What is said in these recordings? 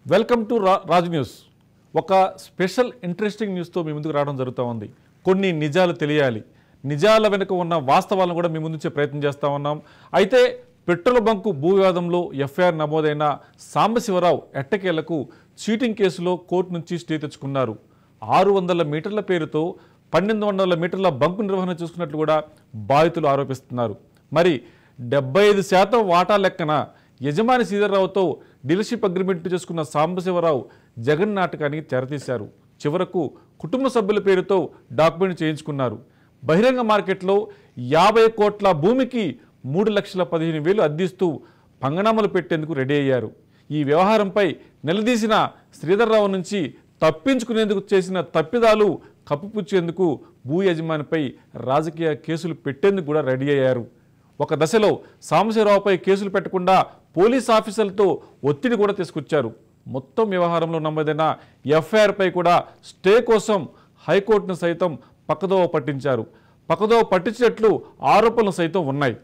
Welcome to రా Raj news ఒక special interesting న్యూస్తో మీ ముందుకు రావడం జరుగుతూ ఉంది కొన్ని నిజాలు తెలియాలి నిజాల వెనుక ఉన్న వాస్తవాలను కూడా మీ ముందుంచే ప్రయత్నం చేస్తూ ఉన్నాం అయితే పెట్రోల్ బంకు భూ వివాదంలో ఎఫ్ఐఆర్ నమోదైన సాంబశివరావు ఎట్టకేలకు చీటింగ్ కేసులో కోర్టు నుంచి స్టే తెచ్చుకున్నారు ఆరు వందల మీటర్ల పేరుతో పన్నెండు వందల మీటర్ల బంకు నిర్వహణ చూసుకున్నట్లు కూడా బాధితులు ఆరోపిస్తున్నారు మరి డెబ్బై ఐదు శాతం వాటా లెక్కన యజమాని శ్రీధర్రావుతో డీలర్షిప్ అగ్రిమెంట్ చేసుకున్న సాంబశివరావు జగన్ నాటకానికి తెరతీశారు చివరకు కుటుంబ సభ్యుల పేరుతో డాక్యుమెంట్ చేయించుకున్నారు బహిరంగ మార్కెట్లో యాభై కోట్ల భూమికి మూడు లక్షల పదిహేను వేలు అద్దిస్తూ పంగనామలు పెట్టేందుకు రెడీ అయ్యారు ఈ వ్యవహారంపై నిలదీసిన శ్రీధర్రావు నుంచి తప్పించుకునేందుకు చేసిన తప్పిదాలు కప్పిపుచ్చేందుకు భూ యజమానిపై రాజకీయ కేసులు పెట్టేందుకు కూడా రెడీ అయ్యారు ఒక దశలో సాంబశివరావుపై కేసులు పెట్టకుండా పోలీస్ ఆఫీసర్లతో ఒత్తిడి కూడా తీసుకొచ్చారు మొత్తం వ్యవహారంలో నమోదైన ఎఫ్ఐఆర్పై కూడా స్టే కోసం హైకోర్టును సైతం పక్కదోవ పట్టించారు పక్కదోవ పట్టించినట్లు ఆరోపణలు సైతం ఉన్నాయి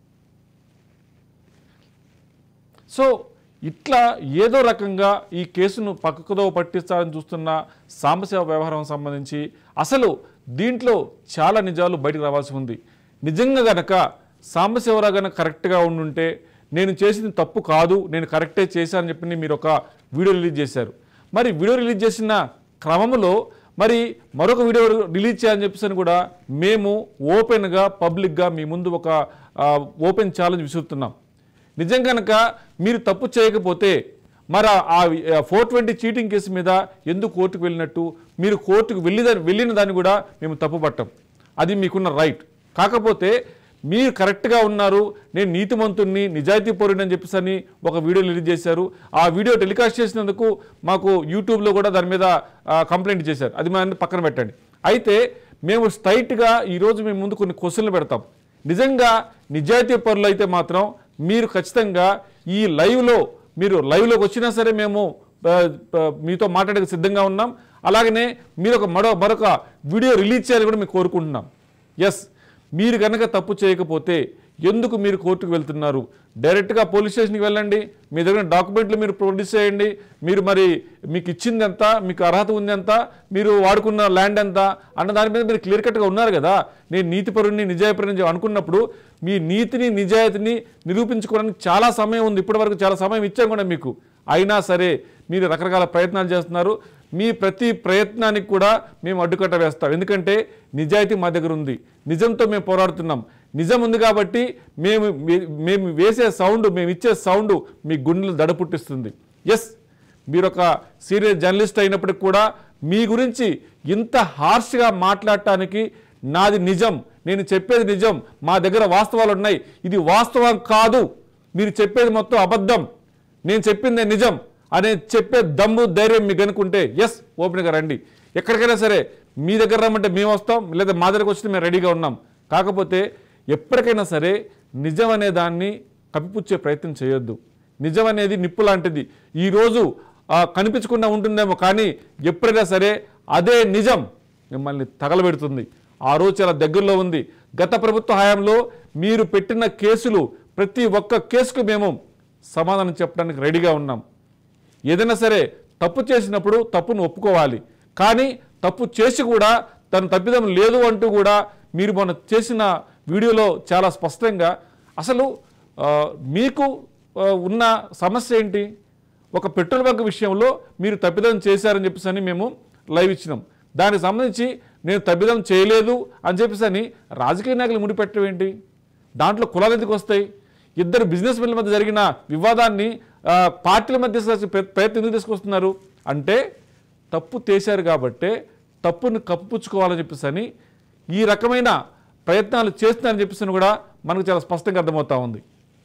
సో ఇట్లా ఏదో రకంగా ఈ కేసును పక్కదో పట్టిస్తారని చూస్తున్న సాంబశివ వ్యవహారం సంబంధించి అసలు దీంట్లో చాలా నిజాలు బయటకు రావాల్సి ఉంది నిజంగా గనక సాంబశివరావు గనక కరెక్ట్గా ఉండుంటే నేను చేసింది తప్పు కాదు నేను కరెక్టే చేశానని చెప్పి మీరు ఒక వీడియో రిలీజ్ చేశారు మరి వీడియో రిలీజ్ చేసిన క్రమంలో మరి మరొక వీడియో రిలీజ్ చేయాలని చెప్పేసి కూడా మేము ఓపెన్గా పబ్లిక్గా మీ ముందు ఒక ఆ, ఓపెన్ ఛాలెంజ్ విసురుతున్నాం నిజం కనుక మీరు తప్పు చేయకపోతే మరి ఆ ఫోర్ ట్వంటీ చీటింగ్ కేసు మీద ఎందుకు కోర్టుకు వెళ్ళినట్టు మీరు కోర్టుకు వెళ్ళి వెళ్ళిన దాన్ని కూడా మేము తప్పుపట్టాం అది మీకున్న రైట్ కాకపోతే మీరు కరెక్ట్గా ఉన్నారు నేను నీతిమంతుణ్ణి నిజాయితీ పౌరుని అని చెప్పేసి అని ఒక వీడియో రిలీజ్ చేశారు ఆ వీడియో టెలికాస్ట్ చేసినందుకు మాకు యూట్యూబ్లో కూడా దాని మీద ఆ, కంప్లైంట్ చేశారు అది మన పక్కన పెట్టండి అయితే మేము స్ట్రైట్గా ఈరోజు మేము ముందు కొన్ని క్వశ్చన్లు పెడతాం నిజంగా నిజాయితీ పరులు అయితే మాత్రం మీరు ఖచ్చితంగా ఈ లైవ్లో మీరు లైవ్లోకి వచ్చినా సరే మేము ఆ, ఆ, మీతో మాట్లాడక సిద్ధంగా ఉన్నాం అలాగనే మీరు ఒక మరో మరొక వీడియో రిలీజ్ చేయాలని కూడా మేము కోరుకుంటున్నాం ఎస్ మీరు కనుక తప్పు చేయకపోతే ఎందుకు మీరు కోర్టుకు వెళ్తున్నారు డైరెక్ట్గా పోలీస్ స్టేషన్కి వెళ్ళండి మీ దగ్గర డాక్యుమెంట్లు మీరు ప్రొడ్యూస్ చేయండి మీరు మరి మీకు ఇచ్చింది ఎంత మీకు అర్హత ఉంది ఎంత మీరు వాడుకున్న ల్యాండ్ ఎంత అన్న దాని మీద మీరు క్లియర్ కట్గా ఉన్నారు కదా నేను నీతిపరుని నిజాయిపరుని అనుకున్నప్పుడు మీ నీతిని నిజాయితీని నిరూపించుకోవడానికి చాలా సమయం ఉంది ఇప్పటివరకు చాలా సమయం ఇచ్చాం కూడా మీకు అయినా సరే మీరు రకరకాల ప్రయత్నాలు చేస్తున్నారు మీ ప్రతి ప్రయత్నానికి కూడా మేము అడ్డుకట్ట వేస్తాం ఎందుకంటే నిజాయితీ మా దగ్గర ఉంది నిజంతో మేము పోరాడుతున్నాం నిజం ఉంది కాబట్టి మేము మే- మేము వేసే సౌండ్ మేము ఇచ్చే సౌండ్ మీ గుండెలు దడ పుట్టిస్తుంది ఎస్ మీరు ఒక సీరియస్ జర్నలిస్ట్ అయినప్పటికి కూడా మీ గురించి ఇంత హార్ష్గా మాట్లాడటానికి నాది నిజం నేను చెప్పేది నిజం మా దగ్గర వాస్తవాలు ఉన్నాయి ఇది వాస్తవం కాదు మీరు చెప్పేది మొత్తం అబద్ధం నేను చెప్పిందే నిజం అనే చెప్పే దమ్ము ధైర్యం మీకు అనుకుంటే ఎస్ ఓపెన్గా రండి ఎక్కడికైనా సరే మీ దగ్గర రమ్మంటే మేము వస్తాం లేదా మా దగ్గరకు వచ్చిన మేము రెడీగా ఉన్నాం కాకపోతే ఎప్పటికైనా సరే నిజం అనే దాన్ని కప్పిపుచ్చే ప్రయత్నం చేయొద్దు నిజం అనేది నిప్పు లాంటిది ఈరోజు ఆ, కనిపించకుండా ఉంటుందేమో కానీ ఎప్పుడైనా సరే అదే నిజం మిమ్మల్ని తగలబెడుతుంది ఆ రోజు చాలా దగ్గరలో ఉంది గత ప్రభుత్వ హయాంలో మీరు పెట్టిన కేసులు ప్రతి ఒక్క కేసుకు మేము సమాధానం చెప్పడానికి రెడీగా ఉన్నాం ఏదైనా సరే తప్పు చేసినప్పుడు తప్పును ఒప్పుకోవాలి కానీ తప్పు చేసి కూడా తను తప్పిదం లేదు అంటూ కూడా మీరు మొన్న చేసిన వీడియోలో చాలా స్పష్టంగా అసలు ఆ, మీకు ఆ, ఉన్న సమస్య ఏంటి ఒక పెట్రోల్ బంక్ విషయంలో మీరు తప్పిదం చేశారని చెప్పేసి అని మేము లైవ్ ఇచ్చినాం దానికి సంబంధించి నేను తప్పిదం చేయలేదు అని చెప్పేసి అని రాజకీయ నాయకులు ముడిపెట్టడం ఏంటి దాంట్లో కులాలు ఎందుకు వస్తాయి ఇద్దరు బిజినెస్ మెన్ల మధ్య జరిగిన వివాదాన్ని ఆ, పార్టీల మధ్య తీసుకొచ్చే ప్ర- ప్రయత్నం ఎందుకు తీసుకొస్తున్నారు అంటే తప్పు చేశారు కాబట్టే తప్పును కప్పుపుచ్చుకోవాలని చెప్పేసి అని ఈ రకమైన ప్రయత్నాలు చేస్తున్నారని చెప్పేసి అని కూడా మనకు చాలా స్పష్టంగా అర్థమవుతా ఉంది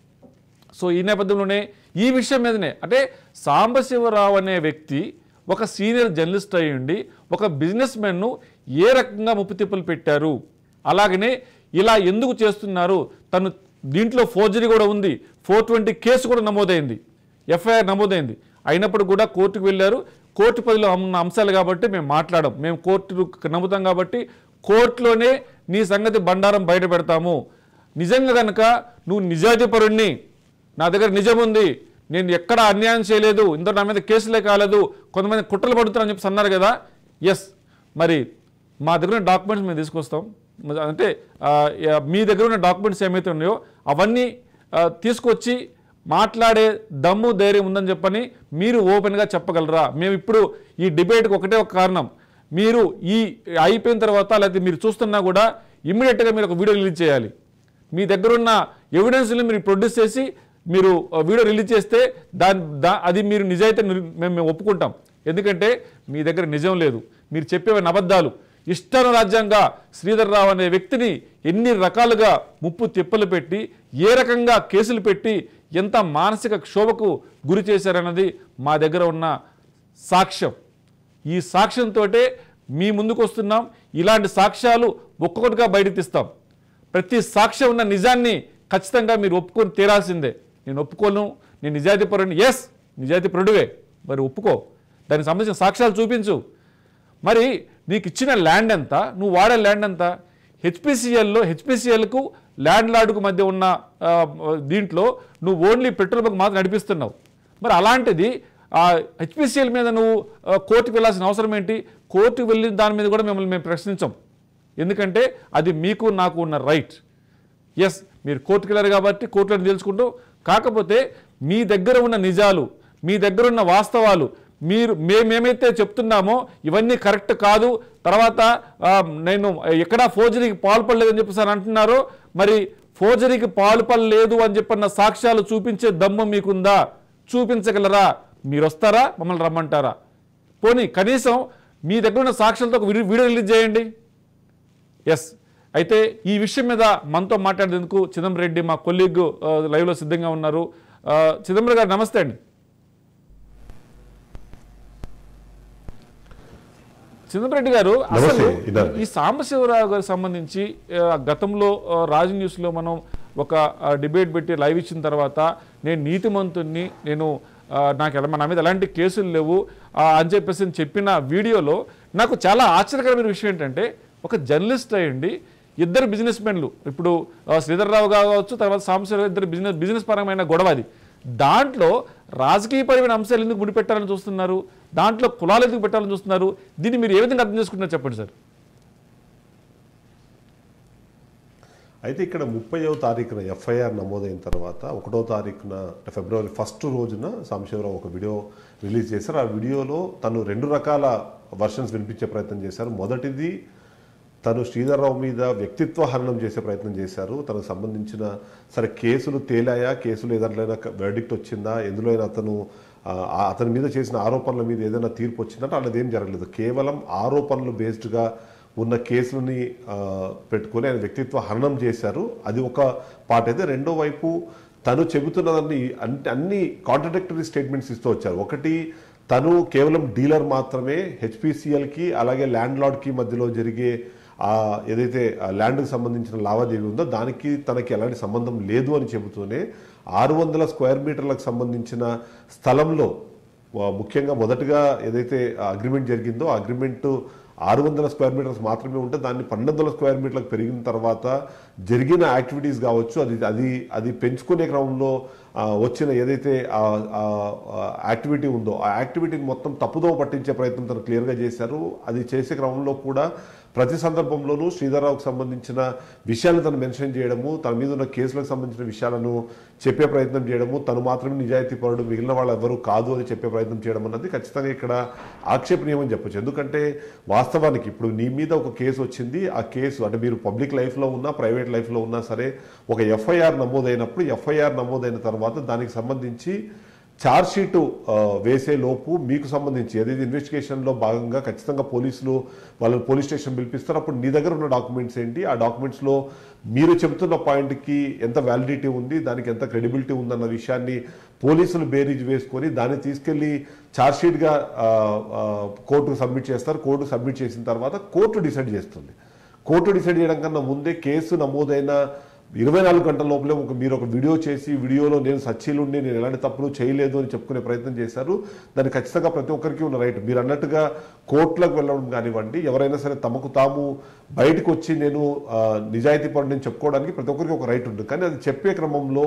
సో ఈ నేపథ్యంలోనే ఈ విషయం మీదనే అంటే సాంబశివరావు అనే వ్యక్తి ఒక సీనియర్ జర్నలిస్ట్ అయి ఉండి ఒక బిజినెస్ మెన్ను ఏ రకంగా ముప్పు తిప్పలు పెట్టారు అలాగనే ఇలా ఎందుకు చేస్తున్నారు తను దీంట్లో ఫోర్జరీ కూడా ఉంది ఫోర్ ట్వంటీ కేసు కూడా నమోదైంది ఎఫ్ఐఆర్ నమోదైంది అయినప్పుడు కూడా కోర్టుకు వెళ్ళారు కోర్టు పదిలో ఉన్న అంశాలు కాబట్టి మేము మాట్లాడం మేము కోర్టు నమ్ముతాం కాబట్టి కోర్టులోనే నీ సంగతి బండారం బయట పెడతాము నిజంగా కనుక నువ్వు నిజాయితీపరుణ్ణి నా దగ్గర నిజం ఉంది నేను ఎక్కడ అన్యాయం చేయలేదు ఇంత నా మీద కేసులే కాలేదు కొంతమంది కుట్రలు పడుతున్నారని చెప్పి అన్నారు కదా ఎస్ మరి మా దగ్గర ఉన్న డాక్యుమెంట్స్ మేము తీసుకొస్తాం మరి అంటే ఆ, యా- మీ దగ్గర ఉన్న డాక్యుమెంట్స్ ఏమైతే ఉన్నాయో అవన్నీ ఆ, తీసుకొచ్చి మాట్లాడే దమ్ము ధైర్యం ఉందని చెప్పని మీరు ఓపెన్గా చెప్పగలరా మేము ఇప్పుడు ఈ డిబేట్కి ఒకటే ఒక కారణం మీరు ఈ అయిపోయిన తర్వాత లేకపోతే మీరు చూస్తున్నా కూడా ఇమ్మీడియట్గా మీరు ఒక వీడియో రిలీజ్ చేయాలి మీ దగ్గర ఉన్న ఎవిడెన్స్ని మీరు ప్రొడ్యూస్ చేసి మీరు ఆ, వీడియో రిలీజ్ చేస్తే దాని దా అది మీరు నిజాయితీ నిరు- మేము మేము ఒప్పుకుంటాం ఎందుకంటే మీ దగ్గర నిజం లేదు మీరు చెప్పేవన్నీ అబద్ధాలు ఇష్టానురాజ్యంగా శ్రీధర్ రావు అనే వ్యక్తిని ఎన్ని రకాలుగా ముప్పు తిప్పలు పెట్టి ఏ రకంగా కేసులు పెట్టి ఎంత మానసిక క్షోభకు గురి చేశారన్నది మా దగ్గర ఉన్న సాక్ష్యం ఈ సాక్ష్యంతో మీ ముందుకు వస్తున్నాం ఇలాంటి సాక్ష్యాలు ఒక్కొక్కటిగా బయటకు తీస్తాం ప్రతి సాక్ష్యం ఉన్న నిజాన్ని ఖచ్చితంగా మీరు ఒప్పుకొని తీరాల్సిందే నేను ఒప్పుకోను నేను నిజాయితీ పరుని ఎస్ నిజాయితీ పరుడువే మరి ఒప్పుకో దానికి సంబంధించిన సాక్ష్యాలు చూపించు మరి నీకు ఇచ్చిన ల్యాండ్ ఎంత నువ్వు వాడే ల్యాండ్ ఎంత హెచ్పిసిఎల్లో హెచ్పిసిఎల్కు ల్యాండ్ లార్డుకు మధ్య ఉన్న ఆ, దీంట్లో నువ్వు ఓన్లీ పెట్రోల్ బంక్ మాత్రం నడిపిస్తున్నావు మరి అలాంటిది ఆ హెచ్పిసిఎల్ మీద నువ్వు ఆ, కోర్టుకు వెళ్ళాల్సిన అవసరం ఏంటి కోర్టుకు వెళ్ళిన దాని మీద కూడా మిమ్మల్ని మేము ప్రశ్నించాం ఎందుకంటే అది మీకు నాకు ఉన్న రైట్ ఎస్ మీరు కోర్టుకు వెళ్ళారు కాబట్టి కోర్టులో తెలుసుకుంటూ కాకపోతే మీ దగ్గర ఉన్న నిజాలు మీ దగ్గర ఉన్న వాస్తవాలు మీరు మేమేమైతే చెప్తున్నామో ఇవన్నీ కరెక్ట్ కాదు తర్వాత ఆ, నేను ఎక్కడా ఫోర్జరీకి పాల్పడలేదని చెప్పేసి అని అంటున్నారో మరి ఫోర్జరీకి పాల్పడలేదు అని చెప్పన్న సాక్ష్యాలు చూపించే దమ్ము మీకుందా చూపించగలరా మీరు వస్తారా మమ్మల్ని రమ్మంటారా పోనీ కనీసం మీ దగ్గర ఉన్న సాక్ష్యాలతో ఒక వీడియో వీడియో రిలీజ్ చేయండి ఎస్ అయితే ఈ విషయం మీద మనతో మాట్లాడేందుకు చిదంబరం రెడ్డి మా కొలీగ్ లైవ్లో సిద్ధంగా ఉన్నారు ఆ, చిదంబరం గారు నమస్తే అండి చిదంబరం రెడ్డి గారు అసలు నమస్తే, ఇన్నాళ్ళు. ఈ సాంబశివరావు గారికి సంబంధించి ఆ, గతంలో ఆ, రాజు న్యూస్లో మనం ఒక ఆ, డిబేట్ పెట్టి లైవ్ ఇచ్చిన తర్వాత నేను నీతిమంతుణ్ణి నేను ఆ, నాకు ఎలా నా మీద ఎలాంటి కేసులు లేవు ఆ, అని చెప్పేసి నేను చెప్పిన వీడియోలో నాకు చాలా ఆశ్చర్యకరమైన విషయం ఏంటంటే ఒక జర్నలిస్ట్ అయ్యండి ఇద్దరు బిజినెస్ మెన్లు ఇప్పుడు ఆ, శ్రీధర్రావు కావచ్చు తర్వాత సాంబశివరావు ఇద్దరు బిజినెస్ బిజినెస్ పరమైన గొడవ అది దాంట్లో రాజకీయపరమైన అంశాలు ఎందుకు ముడిపెట్టాలని చూస్తున్నారు దాంట్లో కులాలు ఎందుకు పెట్టాలని చూస్తున్నారు దీన్ని మీరు ఏ విధంగా అర్థం చేసుకుంటున్నారు చెప్పండి సార్ అయితే ఇక్కడ ముప్పైవ తారీఖున ఎఫ్ఐఆర్ నమోదైన తర్వాత ఒకటో తారీఖున అంటే ఫిబ్రవరి ఫస్ట్ రోజున సాంబశివరావు ఒక వీడియో రిలీజ్ చేశారు ఆ వీడియోలో తను రెండు రకాల వర్షన్స్ వినిపించే ప్రయత్నం చేశారు మొదటిది తను శ్రీధర్రావు మీద వ్యక్తిత్వ హననం చేసే ప్రయత్నం చేశారు తనకు సంబంధించిన సరే కేసులు తేలాయా కేసులు ఏదైనా వెర్డిక్ట్ వచ్చిందా ఎందులో అయినా అతను ఆ, ఆ అతని మీద చేసిన ఆరోపణల మీద ఏదైనా తీర్పు వచ్చిందంటే అలాదేం జరగలేదు కేవలం ఆరోపణలు బేస్డ్గా ఉన్న కేసులని ఆ, పెట్టుకొని ఆయన వ్యక్తిత్వ హననం చేశారు అది ఒక పార్ట్ అయితే రెండో వైపు తను చెబుతున్నదాన్ని అన్ని అన్ని కాంట్రడిక్టరీ స్టేట్మెంట్స్ ఇస్తూ వచ్చారు ఒకటి తను కేవలం డీలర్ మాత్రమే హెచ్పిసిఎల్కి అలాగే ల్యాండ్ లార్డ్కి మధ్యలో జరిగే ఆ ఏదైతే ల్యాండ్కి సంబంధించిన లావాదేవీ ఉందో దానికి తనకి ఎలాంటి సంబంధం లేదు అని చెబుతూనే ఆరు వందల స్క్వేర్ మీటర్లకు సంబంధించిన స్థలంలో వా- ముఖ్యంగా మొదటగా ఏదైతే అగ్రిమెంట్ జరిగిందో ఆ అగ్రిమెంట్ ఆరు వందల స్క్వేర్ మీటర్స్ మాత్రమే ఉంటే దాన్ని పన్నెండు వందల స్క్వేర్ మీటర్లకు పెరిగిన తర్వాత జరిగిన యాక్టివిటీస్ కావచ్చు అది అది అది పెంచుకునే క్రమంలో ఆ, వచ్చిన ఏదైతే యాక్టివిటీ ఉందో ఆ యాక్టివిటీని మొత్తం తప్పుదోవ పట్టించే ప్రయత్నం తను క్లియర్గా చేశారు అది చేసే క్రమంలో కూడా ప్రతి సందర్భంలోనూ శ్రీధర్రావుకు సంబంధించిన విషయాలను తను మెన్షన్ చేయడము తన మీద ఉన్న కేసులకు సంబంధించిన విషయాలను చెప్పే ప్రయత్నం చేయడము తను మాత్రమే నిజాయితీ పరుడు మిగిలిన వాళ్ళు ఎవరు కాదు అని చెప్పే ప్రయత్నం చేయడం అన్నది ఖచ్చితంగా ఇక్కడ ఆక్షేపణీయమని చెప్పొచ్చు ఎందుకంటే వాస్తవానికి ఇప్పుడు నీ మీద ఒక కేసు వచ్చింది ఆ కేసు అంటే మీరు పబ్లిక్ లైఫ్లో ఉన్నా ప్రైవేట్ లైఫ్లో ఉన్నా సరే ఒక ఎఫ్ఐఆర్ నమోదైనప్పుడు ఎఫ్ఐఆర్ నమోదైన తర్వాత దానికి సంబంధించి ఛార్జ్ షీటు ఆ, వేసే లోపు మీకు సంబంధించి ఏదైతే ఇన్వెస్టిగేషన్లో భాగంగా ఖచ్చితంగా పోలీసులు వాళ్ళని పోలీస్ స్టేషన్ పిలిపిస్తారు అప్పుడు నీ దగ్గర ఉన్న డాక్యుమెంట్స్ ఏంటి ఆ డాక్యుమెంట్స్లో మీరు చెబుతున్న పాయింట్కి ఎంత వ్యాలిడిటీ ఉంది దానికి ఎంత క్రెడిబిలిటీ ఉందన్న విషయాన్ని పోలీసులు బేరీజ్ వేసుకొని దాన్ని తీసుకెళ్లి ఛార్జ్ షీట్గా కోర్టుకు సబ్మిట్ చేస్తారు కోర్టు సబ్మిట్ చేసిన తర్వాత కోర్టు డిసైడ్ చేస్తుంది కోర్టు డిసైడ్ చేయడం కన్నా ముందే కేసు నమోదైన ఇరవై నాలుగు గంటల లోపలే ఒక మీరు ఒక వీడియో చేసి వీడియోలో నేను సచ్చీలుండి నేను ఎలాంటి తప్పులు చేయలేదు అని చెప్పుకునే ప్రయత్నం చేశారు దాన్ని ఖచ్చితంగా ప్రతి ఒక్కరికి ఉన్న రైట్ మీరు అన్నట్టుగా కోర్టులకు వెళ్ళడం కానివ్వండి ఎవరైనా సరే తమకు తాము బయటకు వచ్చి నేను ఆ, నిజాయితీ పరుడు నేను చెప్పుకోవడానికి ప్రతి ఒక్కరికి ఒక రైట్ ఉంటుంది కానీ అది చెప్పే క్రమంలో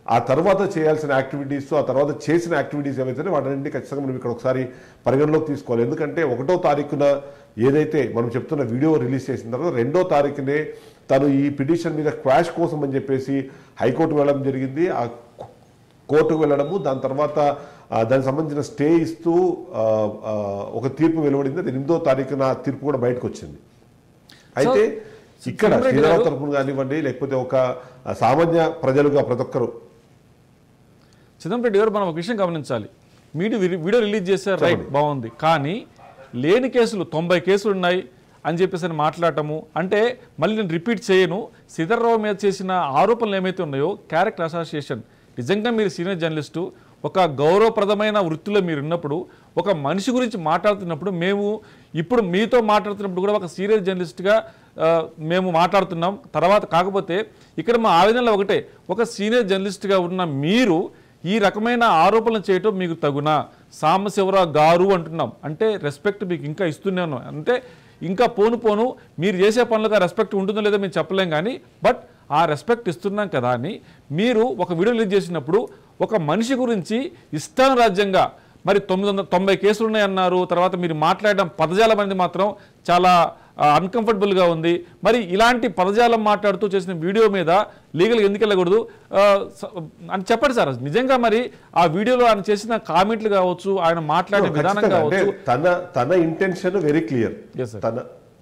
ఆ తర్వాత చేయాల్సిన యాక్టివిటీస్ ఆ తర్వాత చేసిన యాక్టివిటీస్ ఏవైతే వాటన్నింటినీ ఖచ్చితంగా మనం ఇక్కడ ఒకసారి పరిగణలోకి తీసుకోవాలి ఎందుకంటే ఒకటో తారీఖున ఏదైతే మనం చెప్తున్న వీడియో రిలీజ్ చేసిన తర్వాత రెండో తారీఖునే తను ఈ పిటిషన్ మీద క్వాష్ కోసం అని చెప్పేసి హైకోర్టు వెళ్ళడం జరిగింది ఆ కోర్టుకు వెళ్ళడము దాని తర్వాత ఆ, దానికి సంబంధించిన స్టే ఇస్తూ ఆ, ఆ, ఒక తీర్పు వెలువడింది అది ఎనిమిదో తారీఖున ఆ తీర్పు కూడా బయటకు వచ్చింది అయితే ఇక్కడ సుబ్రహ్మణ్య శ్రీరామ్ గారు- తరపున కానివ్వండి లేకపోతే ఒక ఆ, సామాన్య ప్రజలుగా ప్రతి ఒక్కరు చిదంరెడ్డి గారు మనం ఒక విషయం గమనించాలి మీరు వి- వీడియో రిలీజ్ చేశారు రైట్ బాగుంది కానీ లేని కేసులు తొంభై కేసులు ఉన్నాయి అని చెప్పేసి అని మాట్లాడటము అంటే మళ్ళీ నేను రిపీట్ చేయను సీతారావు మీద చేసిన ఆరోపణలు ఏమైతే ఉన్నాయో క్యారెక్టర్ అసోసియేషన్ నిజంగా మీరు సీనియర్ జర్నలిస్టు ఒక గౌరవప్రదమైన వృత్తిలో మీరు ఉన్నప్పుడు ఒక మనిషి గురించి మాట్లాడుతున్నప్పుడు మేము ఇప్పుడు మీతో మాట్లాడుతున్నప్పుడు కూడా ఒక సీరియస్ జర్నలిస్ట్గా ఆ, మేము మాట్లాడుతున్నాం తర్వాత కాకపోతే ఇక్కడ మా ఆవేదనలో ఒకటే ఒక సీనియర్ జర్నలిస్ట్గా ఉన్న మీరు ఈ రకమైన ఆరోపణలు చేయటం మీకు తగునా సాంబశివరావు గారు అంటున్నాం అంటే రెస్పెక్ట్ మీకు ఇంకా ఇస్తూనే ఉన్నాం అంటే ఇంకా పోను పోను మీరు చేసే పనులుగా రెస్పెక్ట్ ఉంటుందో లేదో మేము చెప్పలేం కానీ బట్ ఆ రెస్పెక్ట్ ఇస్తున్నాం కదా అని మీరు ఒక వీడియో రిలీజ్ చేసినప్పుడు ఒక మనిషి గురించి ఇష్టానురాజ్యంగా మరి తొమ్మిది వందల తొంభై కేసులు ఉన్నాయన్నారు తర్వాత మీరు మాట్లాడడం పదజాలం అనేది మాత్రం చాలా అన్కంఫర్టబుల్గా ఉంది మరి ఇలాంటి పదజాలం మాట్లాడుతూ చేసిన వీడియో మీద లీగల్గా ఎందుకు వెళ్ళకూడదు ఆ, స- అని చెప్పండి సార్ నిజంగా మరి ఆ వీడియోలో ఆయన చేసిన కామెంట్లు కావచ్చు ఆయన మాట్లాడే విధానం ఖచ్చితంగా అంటే కావచ్చు తన తన intention very clear Yes, sir. తన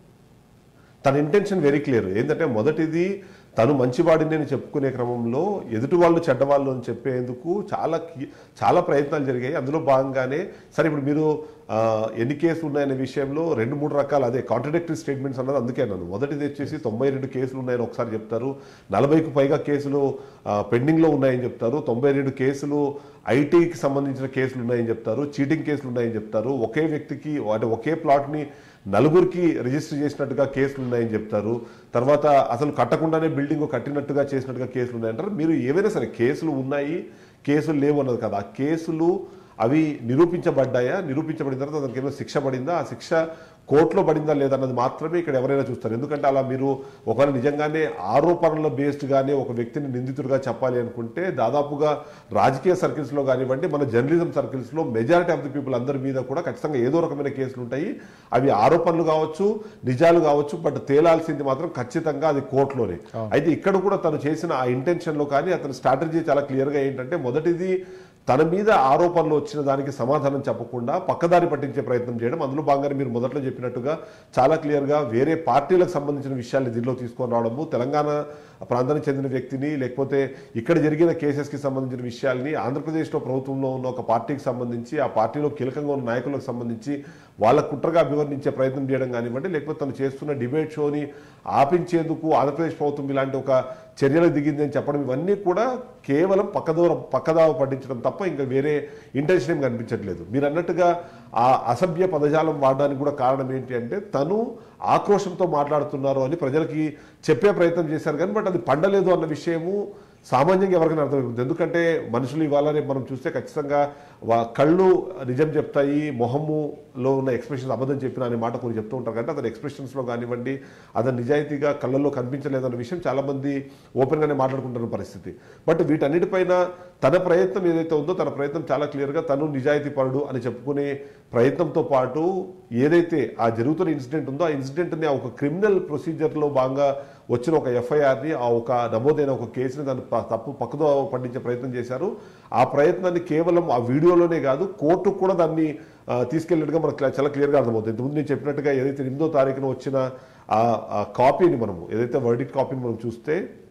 తన ఇంటెన్షన్ వెరీ క్లియర్ ఏంటంటే మొదటిది తను మంచివాడిని అని చెప్పుకునే క్రమంలో ఎదుటి వాళ్ళు చెడ్డవాళ్ళు అని చెప్పేందుకు చాలా కి- చాలా ప్రయత్నాలు జరిగాయి అందులో భాగంగానే సరే ఇప్పుడు మీరు ఆ, ఎన్ని కేసులు ఉన్నాయనే విషయంలో రెండు మూడు రకాల అదే కాంట్రడిక్టరీ స్టేట్మెంట్స్ అన్నది అందుకే అన్నాను మొదటిది వచ్చేసి తొంభై రెండు కేసులు ఉన్నాయని ఒకసారి చెప్తారు నలభైకు పైగా కేసులు ఆ, పెండింగ్లో ఉన్నాయని చెప్తారు తొంభై రెండు కేసులు ఐటీకి సంబంధించిన కేసులు ఉన్నాయని చెప్తారు చీటింగ్ కేసులు ఉన్నాయని చెప్తారు ఒకే వ్యక్తికి అంటే ఒకే ప్లాట్ని నలుగురికి రిజిస్టర్ చేసినట్టుగా కేసులు ఉన్నాయని చెప్తారు తర్వాత అసలు కట్టకుండానే బిల్డింగ్ కట్టినట్టుగా చేసినట్టుగా కేసులు ఉన్నాయంటారు మీరు ఏవైనా సరే కేసులు ఉన్నాయి కేసులు లేవు అన్నది కదా ఆ కేసులు అవి నిరూపించబడ్డాయా నిరూపించబడిన తర్వాత దానికి ఏమైనా శిక్ష పడిందా ఆ శిక్ష కోర్టులో పడిందా లేదన్నది మాత్రమే ఇక్కడ ఎవరైనా చూస్తారు ఎందుకంటే అలా మీరు ఒకవేళ నిజంగానే ఆరోపణల బేస్డ్గానే ఒక వ్యక్తిని నిందితుడిగా చెప్పాలి అనుకుంటే దాదాపుగా రాజకీయ సర్కిల్స్లో కానివ్వండి మన జర్నలిజం సర్కిల్స్లో మెజారిటీ ఆఫ్ ది పీపుల్ అందరి మీద కూడా ఖచ్చితంగా ఏదో రకమైన కేసులు ఉంటాయి అవి ఆరోపణలు కావచ్చు నిజాలు కావచ్చు బట్ తేలాల్సింది మాత్రం ఖచ్చితంగా అది కోర్టులోనే అయితే ఇక్కడ కూడా తను చేసిన ఆ ఇంటెన్షన్లో కానీ అతని స్ట్రాటజీ చాలా క్లియర్గా ఏంటంటే మొదటిది తన మీద ఆరోపణలు వచ్చిన దానికి సమాధానం చెప్పకుండా పక్కదారి పట్టించే ప్రయత్నం చేయడం అందులో భాగంగానే మీరు మొదట్లో చెప్పినట్టుగా చాలా క్లియర్గా వేరే పార్టీలకు సంబంధించిన విషయాల్ని దీనిలో తీసుకొని రావడము తెలంగాణ ప్రాంతానికి చెందిన వ్యక్తిని లేకపోతే ఇక్కడ జరిగిన కేసెస్కి సంబంధించిన విషయాల్ని ఆంధ్రప్రదేశ్లో ప్రభుత్వంలో ఉన్న ఒక పార్టీకి సంబంధించి ఆ పార్టీలో కీలకంగా ఉన్న నాయకులకు సంబంధించి వాళ్ళ కుట్రగా అభివర్ణించే ప్రయత్నం చేయడం కానివ్వండి లేకపోతే తను చేస్తున్న డిబేట్ షోని ఆపించేందుకు ఆంధ్రప్రదేశ్ ప్రభుత్వం ఇలాంటి ఒక చర్యలు దిగింది అని చెప్పడం ఇవన్నీ కూడా కేవలం పక్కదూరం పక్కదావ పట్టించడం తప్ప ఇంకా వేరే ఇంటెన్షన్ ఏం కనిపించట్లేదు మీరు అన్నట్టుగా ఆ అసభ్య పదజాలం వాడడానికి కూడా కారణం ఏంటి అంటే తను ఆక్రోషంతో మాట్లాడుతున్నారు అని ప్రజలకి చెప్పే ప్రయత్నం చేశారు కానీ బట్ అది పండలేదు అన్న విషయము సామాన్యంగా ఎవరికైనా అర్థమవుతుంది ఎందుకంటే మనుషులు ఇవాళ రేపు మనం చూస్తే ఖచ్చితంగా వా కళ్ళు నిజం చెప్తాయి మొహములో ఉన్న ఎక్స్ప్రెషన్స్ అబద్ధం చెప్పిన అనే మాట కొన్ని చెప్తూ ఉంటారు కాబట్టి అతని ఎక్స్ప్రెషన్స్లో కానివ్వండి అతను నిజాయితీగా కళ్ళల్లో కనిపించలేదన్న విషయం చాలామంది ఓపెన్గానే మాట్లాడుకుంటున్న పరిస్థితి బట్ వీటన్నిటిపైన తన ప్రయత్నం ఏదైతే ఉందో తన ప్రయత్నం చాలా క్లియర్గా తను నిజాయితీ పరుడు అని చెప్పుకునే ప్రయత్నంతో పాటు ఏదైతే ఆ జరుగుతున్న ఇన్సిడెంట్ ఉందో ఆ ఇన్సిడెంట్ని ఒక క్రిమినల్ ప్రొసీజర్లో భాగంగా వచ్చిన ఒక ఎఫ్ఐఆర్ని ఆ ఒక నమోదైన ఒక కేసుని దాన్ని ప- తప్పు పక్కదో పట్టించే ప్రయత్నం చేశారు ఆ ప్రయత్నాన్ని కేవలం ఆ వీడియోలోనే కాదు కోర్టుకు కూడా దాన్ని ఆ, తీసుకెళ్ళినట్టుగా మనకు క్లా- చాలా క్లియర్గా అర్థమవుతుంది ఇంతకుముందు నేను చెప్పినట్టుగా ఏదైతే ఎనిమిదో తారీఖున వచ్చిన ఆ ఆ కాపీని మనము ఏదైతే వర్డిక్ కాపీని మనం చూస్తే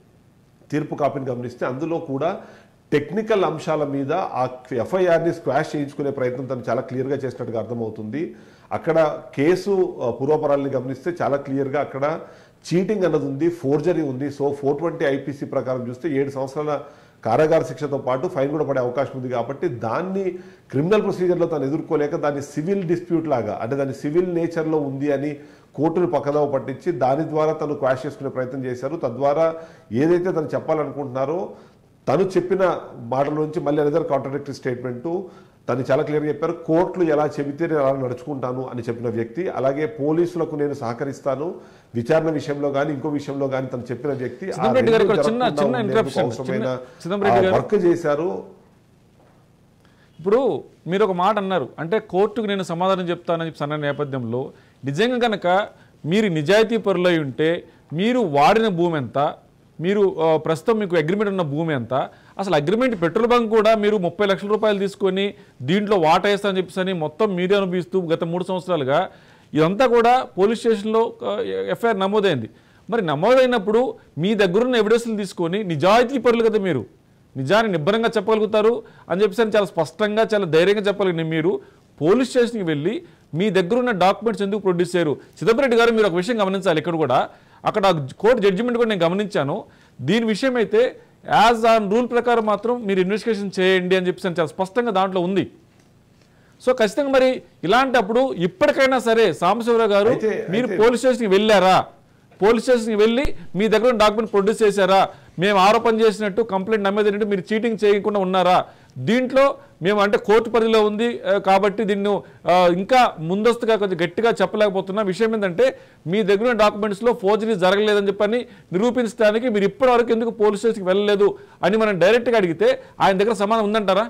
తీర్పు కాపీని గమనిస్తే అందులో కూడా టెక్నికల్ అంశాల మీద ఆ ఎఫ్ఐఆర్ని స్క్వాష్ చేయించుకునే ప్రయత్నం తను చాలా క్లియర్గా చేసినట్టుగా అర్థమవుతుంది అక్కడ కేసు ఆ, పూర్వపరాలని గమనిస్తే చాలా క్లియర్గా అక్కడ చీటింగ్ అన్నది ఉంది ఫోర్జరీ ఉంది సో ఫోర్ ట్వంటీ ఐపీసీ ప్రకారం చూస్తే ఏడు సంవత్సరాల కారాగార శిక్షతో పాటు ఫైన్ కూడా పడే అవకాశం ఉంది కాబట్టి దాన్ని క్రిమినల్ ప్రొసీజర్లో తను ఎదుర్కోలేక దాన్ని సివిల్ డిస్ప్యూట్ లాగా అంటే దాన్ని సివిల్ నేచర్లో ఉంది అని కోర్టును పక్కదవ పట్టించి దాని ద్వారా తను క్వాష్ చేసుకునే ప్రయత్నం చేశారు తద్వారా ఏదైతే తను చెప్పాలనుకుంటున్నారో తను చెప్పిన మాటల నుంచి మళ్ళీ అనదర్ కాంట్రడిక్టరీ స్టేట్మెంటు తను చాలా క్లియర్గా చెప్పారు కోర్టులు ఎలా చెబితే నేను అలా నడుచుకుంటాను అని చెప్పిన వ్యక్తి అలాగే పోలీసులకు నేను సహకరిస్తాను విచారణ విషయంలో కానీ ఇంకో విషయంలో కానీ తను చెప్పిన వ్యక్తి ఆ చిదంబరెడ్డి గారు రెండు ఇక్కడ చిన్న- జరగకుండా చిన్న ఉండేందుకు interruption. అవసరమైన చిన్న- చిదంబరెడ్డి గారు. వర్క్ చేశారు ఇప్పుడు మీరు ఒక మాట అన్నారు అంటే కోర్టుకు నేను సమాధానం చెప్తానని చెప్పి అన్న నేపథ్యంలో నిజంగా కనుక మీరు నిజాయితీ పరులై ఉంటే మీరు వాడిన భూమి ఎంత మీరు ఆ, ప్రస్తుతం మీకు అగ్రిమెంట్ ఉన్న భూమి ఎంత అసలు అగ్రిమెంట్ పెట్రోల్ బంక్ కూడా మీరు ముప్పై లక్షల రూపాయలు తీసుకొని దీంట్లో వాటా వేస్తానని చెప్పేసి అని మొత్తం మీరే అనుభవిస్తూ గత మూడు సంవత్సరాలుగా ఇదంతా కూడా పోలీస్ స్టేషన్లో ఎఫ్ఐఆర్ నమోదైంది మరి నమోదైనప్పుడు మీ దగ్గరున్న ఎవిడెన్స్లు తీసుకొని నిజాయితీ పరులు కదా మీరు నిజాన్ని నిబ్బరంగా చెప్పగలుగుతారు అని చెప్పేసి అని చాలా స్పష్టంగా చాలా ధైర్యంగా చెప్పగలిగిన మీరు పోలీస్ స్టేషన్కి వెళ్ళి మీ దగ్గర ఉన్న డాక్యుమెంట్స్ ఎందుకు ప్రొడ్యూస్ చేయరు చిదంబరెడ్డి గారు మీరు ఒక విషయం గమనించాలి ఇక్కడ కూడా అక్కడ కోర్టు జడ్జిమెంట్ కూడా నేను గమనించాను దీని విషయం అయితే యాజ్ ఆన్ రూల్ ప్రకారం మాత్రం మీరు ఇన్వెస్టిగేషన్ చేయండి అని చెప్పేసి అని చాలా స్పష్టంగా దాంట్లో ఉంది సో ఖచ్చితంగా మరి ఇలాంటప్పుడు ఇప్పటికైనా సరే సాంబశివరావు గారు అయితే- మీరు అయితే- పోలీస్ స్టేషన్కి వెళ్ళారా పోలీస్ స్టేషన్కి వెళ్ళి మీ దగ్గర ఉన్న డాక్యుమెంట్ ప్రొడ్యూస్ చేశారా మేము ఆరోపణ చేసినట్టు కంప్లైంట్ నమ్మేది ఏంటంటే మీరు చీటింగ్ చేయకుండా ఉన్నారా దీంట్లో మేము అంటే కోర్టు పరిధిలో ఉంది ఆ, కాబట్టి దీన్ని ఆ, ఇంకా ముందస్తుగా కొంచెం గట్టిగా చెప్పలేకపోతున్నా విషయం ఏంటంటే మీ దగ్గర ఉన్న డాక్యుమెంట్స్లో ఫోర్జరీ జరగలేదని చెప్పని నిరూపించడానికి మీరు ఇప్పటివరకు ఎందుకు పోలీస్ స్టేషన్కి వెళ్ళలేదు అని మనం డైరెక్ట్గా అడిగితే ఆయన దగ్గర సమాధానం ఉందంటారా